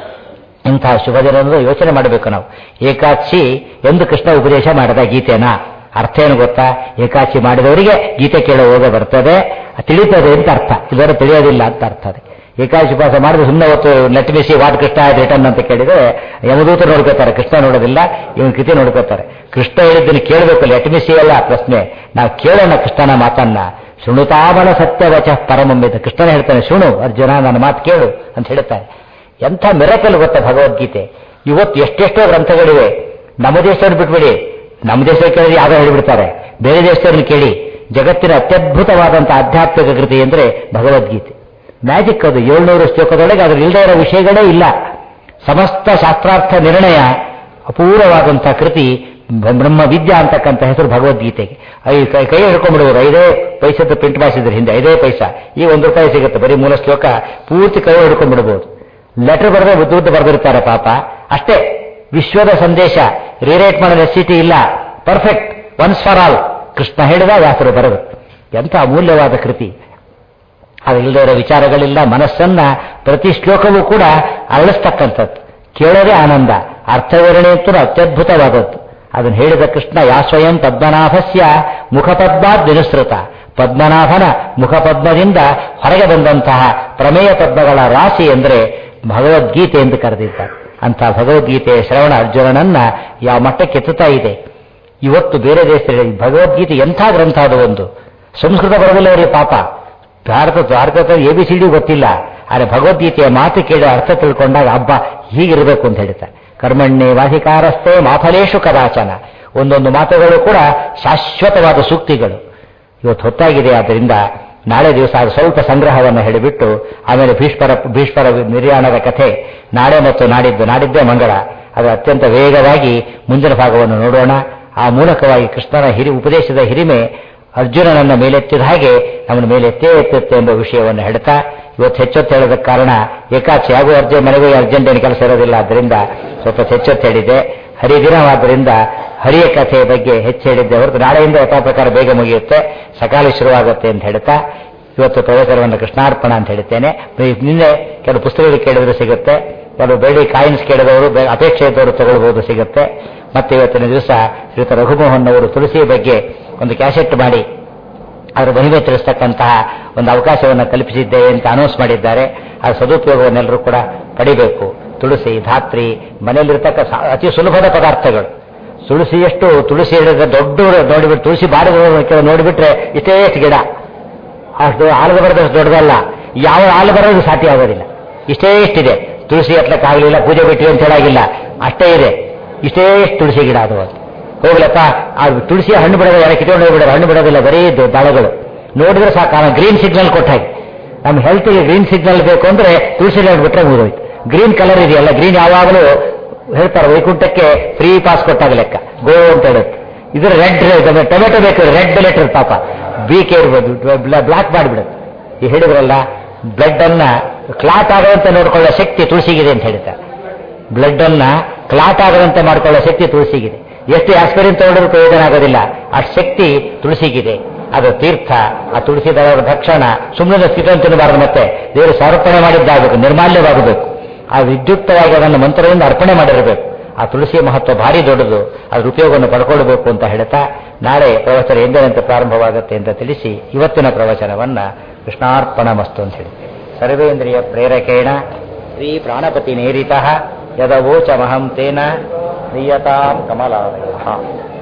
ಇಂತಹ ಶುಭ ದಿನ ಯೋಚನೆ ಮಾಡಬೇಕು ನಾವು ಏಕಾದಶಿ ಎಂದು ಕೃಷ್ಣ ಉಪದೇಶ ಮಾಡಿದ ಗೀತೆನ ಅರ್ಥ ಏನು ಗೊತ್ತಾ ಏಕಾದಶಿ ಮಾಡಿದವರಿಗೆ ಗೀತೆ ಕೇಳೋ ಹೋಗ ಬರ್ತದೆ ತಿಳಿತದೆ ಅಂತ ಅರ್ಥ ಇದರ ತಿಳಿಯೋದಿಲ್ಲ ಅಂತ ಅರ್ಥ ಅದು ಏಕಾದಶಿ ಉಪವಾಸ ಮಾಡಿದ್ರೆ ಸುಮ್ಮನೆ ಹೊತ್ತು let me see what Krishna return ಅಂತ ಕೇಳಿದ್ರೆ ಯಮದೂತ ನೋಡ್ಕೋತಾರೆ ಕೃಷ್ಣ ನೋಡೋದಿಲ್ಲ ಇವನ್ ಕೃತಿ ನೋಡ್ಕೋತಾರೆ ಕೃಷ್ಣ ಹೇಳಿದ್ದನ್ನು ಕೇಳಬೇಕು ಲೆಟ್ ಮಿಸಿ ಅಲ್ಲ ಪ್ರಶ್ನೆ ನಾವು ಕೇಳೋಣ ಕೃಷ್ಣನ ಮಾತನ್ನ ಶೃಣುತಾಮನ ಸತ್ಯವಚ ಪರಮಂಬಿತ ಕೃಷ್ಣನ ಹೇಳ್ತಾನೆ ಶುಣು ಅರ್ಜುನ ನನ್ನ ಮಾತು ಕೇಳು ಅಂತ ಹೇಳ್ತಾರೆ ಎಂಥ ಮಿರಕಲ್ ಗೊತ್ತಾ ಭಗವದ್ಗೀತೆ ಇವತ್ತು ಎಷ್ಟೆಷ್ಟೋ ಗ್ರಂಥಗಳಿವೆ ನಮ್ಮ ದೇಶವನ್ನು ಬಿಟ್ಬಿಡಿ ನಮ್ಮ ದೇಶ ಕೇಳಿ ಯಾವ್ದೋ ಹೇಳಿಬಿಡ್ತಾರೆ ಬೇರೆ ದೇಶದವ್ರನ್ನ ಕೇಳಿ ಜಗತ್ತಿನ ಅತ್ಯದ್ಭುತವಾದಂಥ ಆಧ್ಯಾತ್ಮಿಕ ಕೃತಿ ಅಂದರೆ ಭಗವದ್ಗೀತೆ ಮ್ಯಾಜಿಕ್ ಅದು ಏಳ್ನೂರು ಶ್ಲೋಕದೊಳಗೆ ಅದ್ರ ಇಲ್ಲದೆ ಇರೋ ವಿಷಯಗಳೇ ಇಲ್ಲ ಸಮಸ್ತ ಶಾಸ್ತ್ರಾರ್ಥ ನಿರ್ಣಯ ಅಪೂರ್ವವಾದಂಥ ಕೃತಿ ಬ್ರಹ್ಮ ವಿದ್ಯಾ ಅಂತಕ್ಕಂಥ ಹೆಸರು ಭಗವದ್ಗೀತೆಗೆ ಐ ಕೈ ಕೈ ಹಿಡ್ಕೊಂಡ್ಬಿಡುವುದು ಐದೇ ಪೈಸದ ಪ್ರಿಂಟ್ ಮಾಡಿಸಿದ್ರೆ ಹಿಂದೆ ಐದೇ ಪೈಸಾ ಈ ಒಂದು ರೂಪಾಯಿ ಸಿಗುತ್ತೆ ಬರೀ ಮೂಲ ಶ್ಲೋಕ ಪೂರ್ತಿ ಕೈ ಹಿಡ್ಕೊಂಡ್ಬಿಡ್ಬೋದು ಲೆಟರ್ ಬರೆದ್ರೆ ಉದ್ದ ಉದ್ದ ಬರೆದಿರ್ತಾರೆ ಪಾಪ ಅಷ್ಟೇ ವಿಶ್ವದ ಸಂದೇಶ ರಿರೇಟ್ ಮಾಡೋ ನೆಸಿಟಿ ಇಲ್ಲ perfect once for all Krishna ಹೇಳಿದ ವ್ಯಾಸರು ಬರೆದು ಎಂಥ ಅಮೂಲ್ಯವಾದ ಕೃತಿ ಅದಿಲ್ಲದೆ ಇರೋ ವಿಚಾರಗಳಿಲ್ಲ ಮನಸ್ಸನ್ನ ಪ್ರತಿ ಶ್ಲೋಕವೂ ಕೂಡ ಅರಳಿಸ್ತಕ್ಕಂಥದ್ದು ಕೇಳೋದೇ ಆನಂದ ಅರ್ಥವಿವರಣೆ ಅಂತೂ ಅತ್ಯದ್ಭುತವಾದದ್ದು ಅದನ್ನು ಹೇಳಿದ ಕೃಷ್ಣ ಯಾ ಸ್ವಯಂ ಪದ್ಮನಾಭಸ್ಯ ಮುಖಪದ್ಮಾದ್ ವಿನುಸೃತ ಪದ್ಮನಾಭನ ಮುಖಪದ್ಮದಿಂದ ಹೊರಗೆ ಬಂದಂತಹ ಪ್ರಮೇಯ ಪದ್ಮಗಳ ರಾಶಿ ಎಂದರೆ ಭಗವದ್ಗೀತೆ ಎಂದು ಕರೆದಿದ್ದಾರೆ ಅಂಥ ಭಗವದ್ಗೀತೆಯ ಶ್ರವಣ ಅರ್ಜುನನನ್ನ ಯಾವ ಮಟ್ಟಕ್ಕೆ ಎತ್ತುತ್ತಾ ಇದೆ ಇವತ್ತು ಬೇರೆ ದೇಶದಲ್ಲಿ ಭಗವದ್ಗೀತೆ ಎಂಥ ಗ್ರಂಥ ಅದು ಒಂದು ಸಂಸ್ಕೃತ ಬರೋದಿಲ್ಲ ಅವರಿಗೆ ಪಾಪ ಭಾರತ ಭಾರತದ ಎ ಬಿ ಸಿ ಡಿ ಗೊತ್ತಿಲ್ಲ ಆದರೆ ಭಗವದ್ಗೀತೆಯ ಮಾತು ಕೇಳಿ ಅರ್ಥ ತಿಳ್ಕೊಂಡಾಗ ಹಬ್ಬ ಹೀಗಿರಬೇಕು ಅಂತ ಹೇಳ್ತಾರೆ ಕರ್ಮಣ್ಣೆ ವಾಧಿಕಾರಸ್ಥೆ ಮಾಫಲೇಶು ಕದಾಚನ ಒಂದೊಂದು ಮಾತುಗಳು ಕೂಡ ಶಾಶ್ವತವಾದ ಸೂಕ್ತಿಗಳು ಇವತ್ತು ಹೊತ್ತಾಗಿದೆ ಆದ್ದರಿಂದ ನಾಳೆ ದಿವಸ ಅದು ಸ್ವಲ್ಪ ಸಂಗ್ರಹವನ್ನು ಹೇಳಿಬಿಟ್ಟು ಆಮೇಲೆ ಭೀಷ್ಮರ ಭೀಷ್ಮರ ನಿರ್ಯಾಣದ ಕಥೆ ನಾಳೆ ಮತ್ತು ನಾಡಿದ್ದು ನಾಡಿದ್ದೇ ಮಂಗಳ ಅದು ಅತ್ಯಂತ ವೇಗವಾಗಿ ಮುಂದಿನ ಭಾಗವನ್ನು ನೋಡೋಣ ಆ ಮೂಲಕವಾಗಿ ಕೃಷ್ಣನ ಹಿರಿ ಉಪದೇಶದ ಹಿರಿಮೆ ಅರ್ಜುನನನ್ನ ಮೇಲೆತ್ತಿದ ಹಾಗೆ ನಮ್ಮನ್ನು ಮೇಲೆ ಎತ್ತೇ ಎತ್ತುತ್ತೆ ಎಂಬ ವಿಷಯವನ್ನು ಹೇಳ್ತಾ ಇವತ್ತು ಹೆಚ್ಚೊತ್ತು ಹೇಳೋದ ಕಾರಣ ಏಕಾಚಿ ಹಾಗೂ ಅರ್ಜುನ್ ಮನೆಗೂ ಅರ್ಜೆಂಟ್ ಏನು ಕೆಲಸ ಇರೋದಿಲ್ಲ ಆದ್ದರಿಂದ ಸ್ವಲ್ಪ ಹೆಚ್ಚೊತ್ತು ಹೇಳಿದೆ ಹರಿದಿನವಾದ್ದರಿಂದ ಹರಿಯ ಕಥೆಯ ಬಗ್ಗೆ ಹೆಚ್ಚು ಹೇಳಿದ್ದೆ ಹೊರತು ನಾಳೆಯಿಂದ ಯಥಾ ಪ್ರಕಾರ ಬೇಗ ಮುಗಿಯುತ್ತೆ ಸಕಾಲ ಶುರುವಾಗುತ್ತೆ ಅಂತ ಹೇಳ್ತಾ ಇವತ್ತು ಪ್ರವಚನವನ್ನು ಕೃಷ್ಣಾರ್ಪಣ ಅಂತ ಹೇಳ್ತೇನೆ ನಿನ್ನೆ ಕೆಲವು ಪುಸ್ತಕಗಳು ಕೇಳಿದ್ರೆ ಸಿಗುತ್ತೆ ಕೆಲವು ಬೆಳ್ಳಿ ಕಾಯಿನ್ಸ್ ಕೇಳಿದವರು ಅಪೇಕ್ಷೆ ಇದ್ದವರು ತಗೊಳ್ಬಹುದು ಸಿಗುತ್ತೆ ಮತ್ತೆ ಇವತ್ತಿನ ದಿವಸ ಶ್ರೀಯುತ ರಘುಮೋಹನ್ ಅವರು ತುಳಸಿಯ ಬಗ್ಗೆ ಒಂದು ಕ್ಯಾಸೆಟ್ ಮಾಡಿ ಅದರ ಮಹಿಮೆ ತಿಳಿಸ್ತಕ್ಕಂತಹ ಒಂದು ಅವಕಾಶವನ್ನು ಕಲ್ಪಿಸಿದ್ದೇವೆ ಅಂತ ಅನೌನ್ಸ್ ಮಾಡಿದ್ದಾರೆ ಆ ಸದುಪಯೋಗವನ್ನೆಲ್ಲರೂ ಕೂಡ ಪಡಿಬೇಕು ತುಳಸಿ ಧಾತ್ರಿ ಮನೆಯಲ್ಲಿರ್ತಕ್ಕ ಅತಿ ಸುಲಭದ ಪದಾರ್ಥಗಳು ತುಳಸಿಯಷ್ಟು ತುಳಸಿ ಹೇಳಿದ್ರೆ ದೊಡ್ಡ ನೋಡಿಬಿಟ್ಟು ತುಳಸಿ ಬಾರಿ ನೋಡಿಬಿಟ್ರೆ ಇಷ್ಟೇ ಎಷ್ಟು ಗಿಡ ಅಷ್ಟು ಆಲದ ಬರೋದಷ್ಟು ದೊಡ್ಡದಲ್ಲ ಯಾವ ಆಲು ಬರೋದು ಸಾಧ್ಯ ಆಗೋದಿಲ್ಲ ಇಷ್ಟೇ ಇಷ್ಟಿದೆ ತುಳಸಿ ಎತ್ತಕ್ಕಾಗಲಿಲ್ಲ ಪೂಜೆ ಬಿಟ್ಟಿವಿ ಅಂತ ಹೇಳಾಗಿಲ್ಲ ಅಷ್ಟೇ ಇದೆ ಇಷ್ಟೇ ಇಷ್ಟು ತುಳಸಿ ಗಿಡ ಅದು ಹೋಗ್ಲಪ್ಪ ಆ ತುಳಸಿ ಹಣ್ಣು ಬಿಡೋದು ಯಾರು ಕಿತ್ಕೊಂಡು ಹೋಗ್ಬಿಡೋದು ಹಣ್ಣು ಬಿಡೋದಿಲ್ಲ ಬರೀ ಇದು ದಳಗಳು ನೋಡಿದ್ರೆ ಸಾಕು ಅವನು ಗ್ರೀನ್ ಸಿಗ್ನಲ್ ಕೊಟ್ಟಾಗಿ ನಮ್ಮ ಹೆಲ್ತ್ಗೆ ಗ್ರೀನ್ ಸಿಗ್ನಲ್ ಬೇಕು ಅಂದ್ರೆ ತುಳಸಿ ಬಿಟ್ರೆ ಮುಗಿದೋಯ್ತು ಗ್ರೀನ್ ಕಲರ್ ಇದೆಯಲ್ಲ ಗ್ರೀನ್ ಯಾವಾಗಲೂ ಹೇಳ್ತಾರೆ ವೈಕುಂಠಕ್ಕೆ ಫ್ರೀ ಪಾಸ್ ಕೊಟ್ಟಾಗ ಲೆಕ್ಕ ಗೋ ಅಂತ ಹೇಳುತ್ತೆ ಇದ್ರ ರೆಡ್ ಟೊಮೆಟೊ ಬೇಕು ರೆಡ್ ಲೆಟರ್ ಪಾಪ ಬೀಕೆ ಇರ್ಬೋದು ಬ್ಲಾಕ್ ಮಾಡಿಬಿಡುತ್ತೆ ಈ ಹೇಳಿದ್ರಲ್ಲ ಬ್ಲಡ್ ಅನ್ನ ಕ್ಲಾಟ್ ಆಗುವಂತೆ ನೋಡ್ಕೊಳ್ಳೋ ಶಕ್ತಿ ತುಳಸಿಗಿದೆ ಅಂತ ಹೇಳ್ತಾರೆ ಬ್ಲಡ್ ಅನ್ನ ಕ್ಲಾಟ್ ಆಗದಂತೆ ಮಾಡ್ಕೊಳ್ಳೋ ಶಕ್ತಿ ತುಳಸಿಗಿದೆ ಎಷ್ಟು ಆಸ್ಪಿರಿನ್ ತಗೊಂಡ್ರೂ ಪ್ರಯೋಜನ ಆಗೋದಿಲ್ಲ ಆ ಶಕ್ತಿ ತುಳಸಿಗಿದೆ ಅದು ತೀರ್ಥ ಆ ತುಳಸಿ ದಳದ ಭಕ್ಷಣ ಸುಮ್ಮನೆ ಸ್ಥಿತಿ ತಿನ್ನಬಾರದು ಮತ್ತೆ ದೇವರು ಸಮರ್ಪಣೆ ಮಾಡಿದ್ದಾಗಬೇಕು ನಿರ್ಮಾಲ್ಯವಾಗಬೇಕು ಆ ವಿದ್ಯುಕ್ತವಾಗಿ ಅದನ್ನು ಮಂತ್ರದಿಂದ ಅರ್ಪಣೆ ಮಾಡಿರಬೇಕು ಆ ತುಳಸಿಯ ಮಹತ್ವ ಭಾರಿ ದೊಡ್ಡದು ಅದ್ರ ಉಪಯೋಗವನ್ನು ಪಡ್ಕೊಳ್ಬೇಕು ಅಂತ ಹೇಳ್ತಾ ನಾಳೆ ಪ್ರವಚನ ಎಂದಿನಂತೆ ಪ್ರಾರಂಭವಾಗುತ್ತೆ ಅಂತ ತಿಳಿಸಿ ಇವತ್ತಿನ ಪ್ರವಚನವನ್ನ ಕೃಷ್ಣಾರ್ಪಣ ಮಸ್ತು ಅಂತ ಹೇಳಿ ಸರ್ವೇಂದ್ರಿಯ ಪ್ರೇರಕೇಣ ಶ್ರೀ ಪ್ರಾಣಪತಿ ನೇರಿತ ಯದವೋಚಮಹಂ ತೇನ ಪ್ರಿಯತಾಂ ಕಮಲಾಲಯ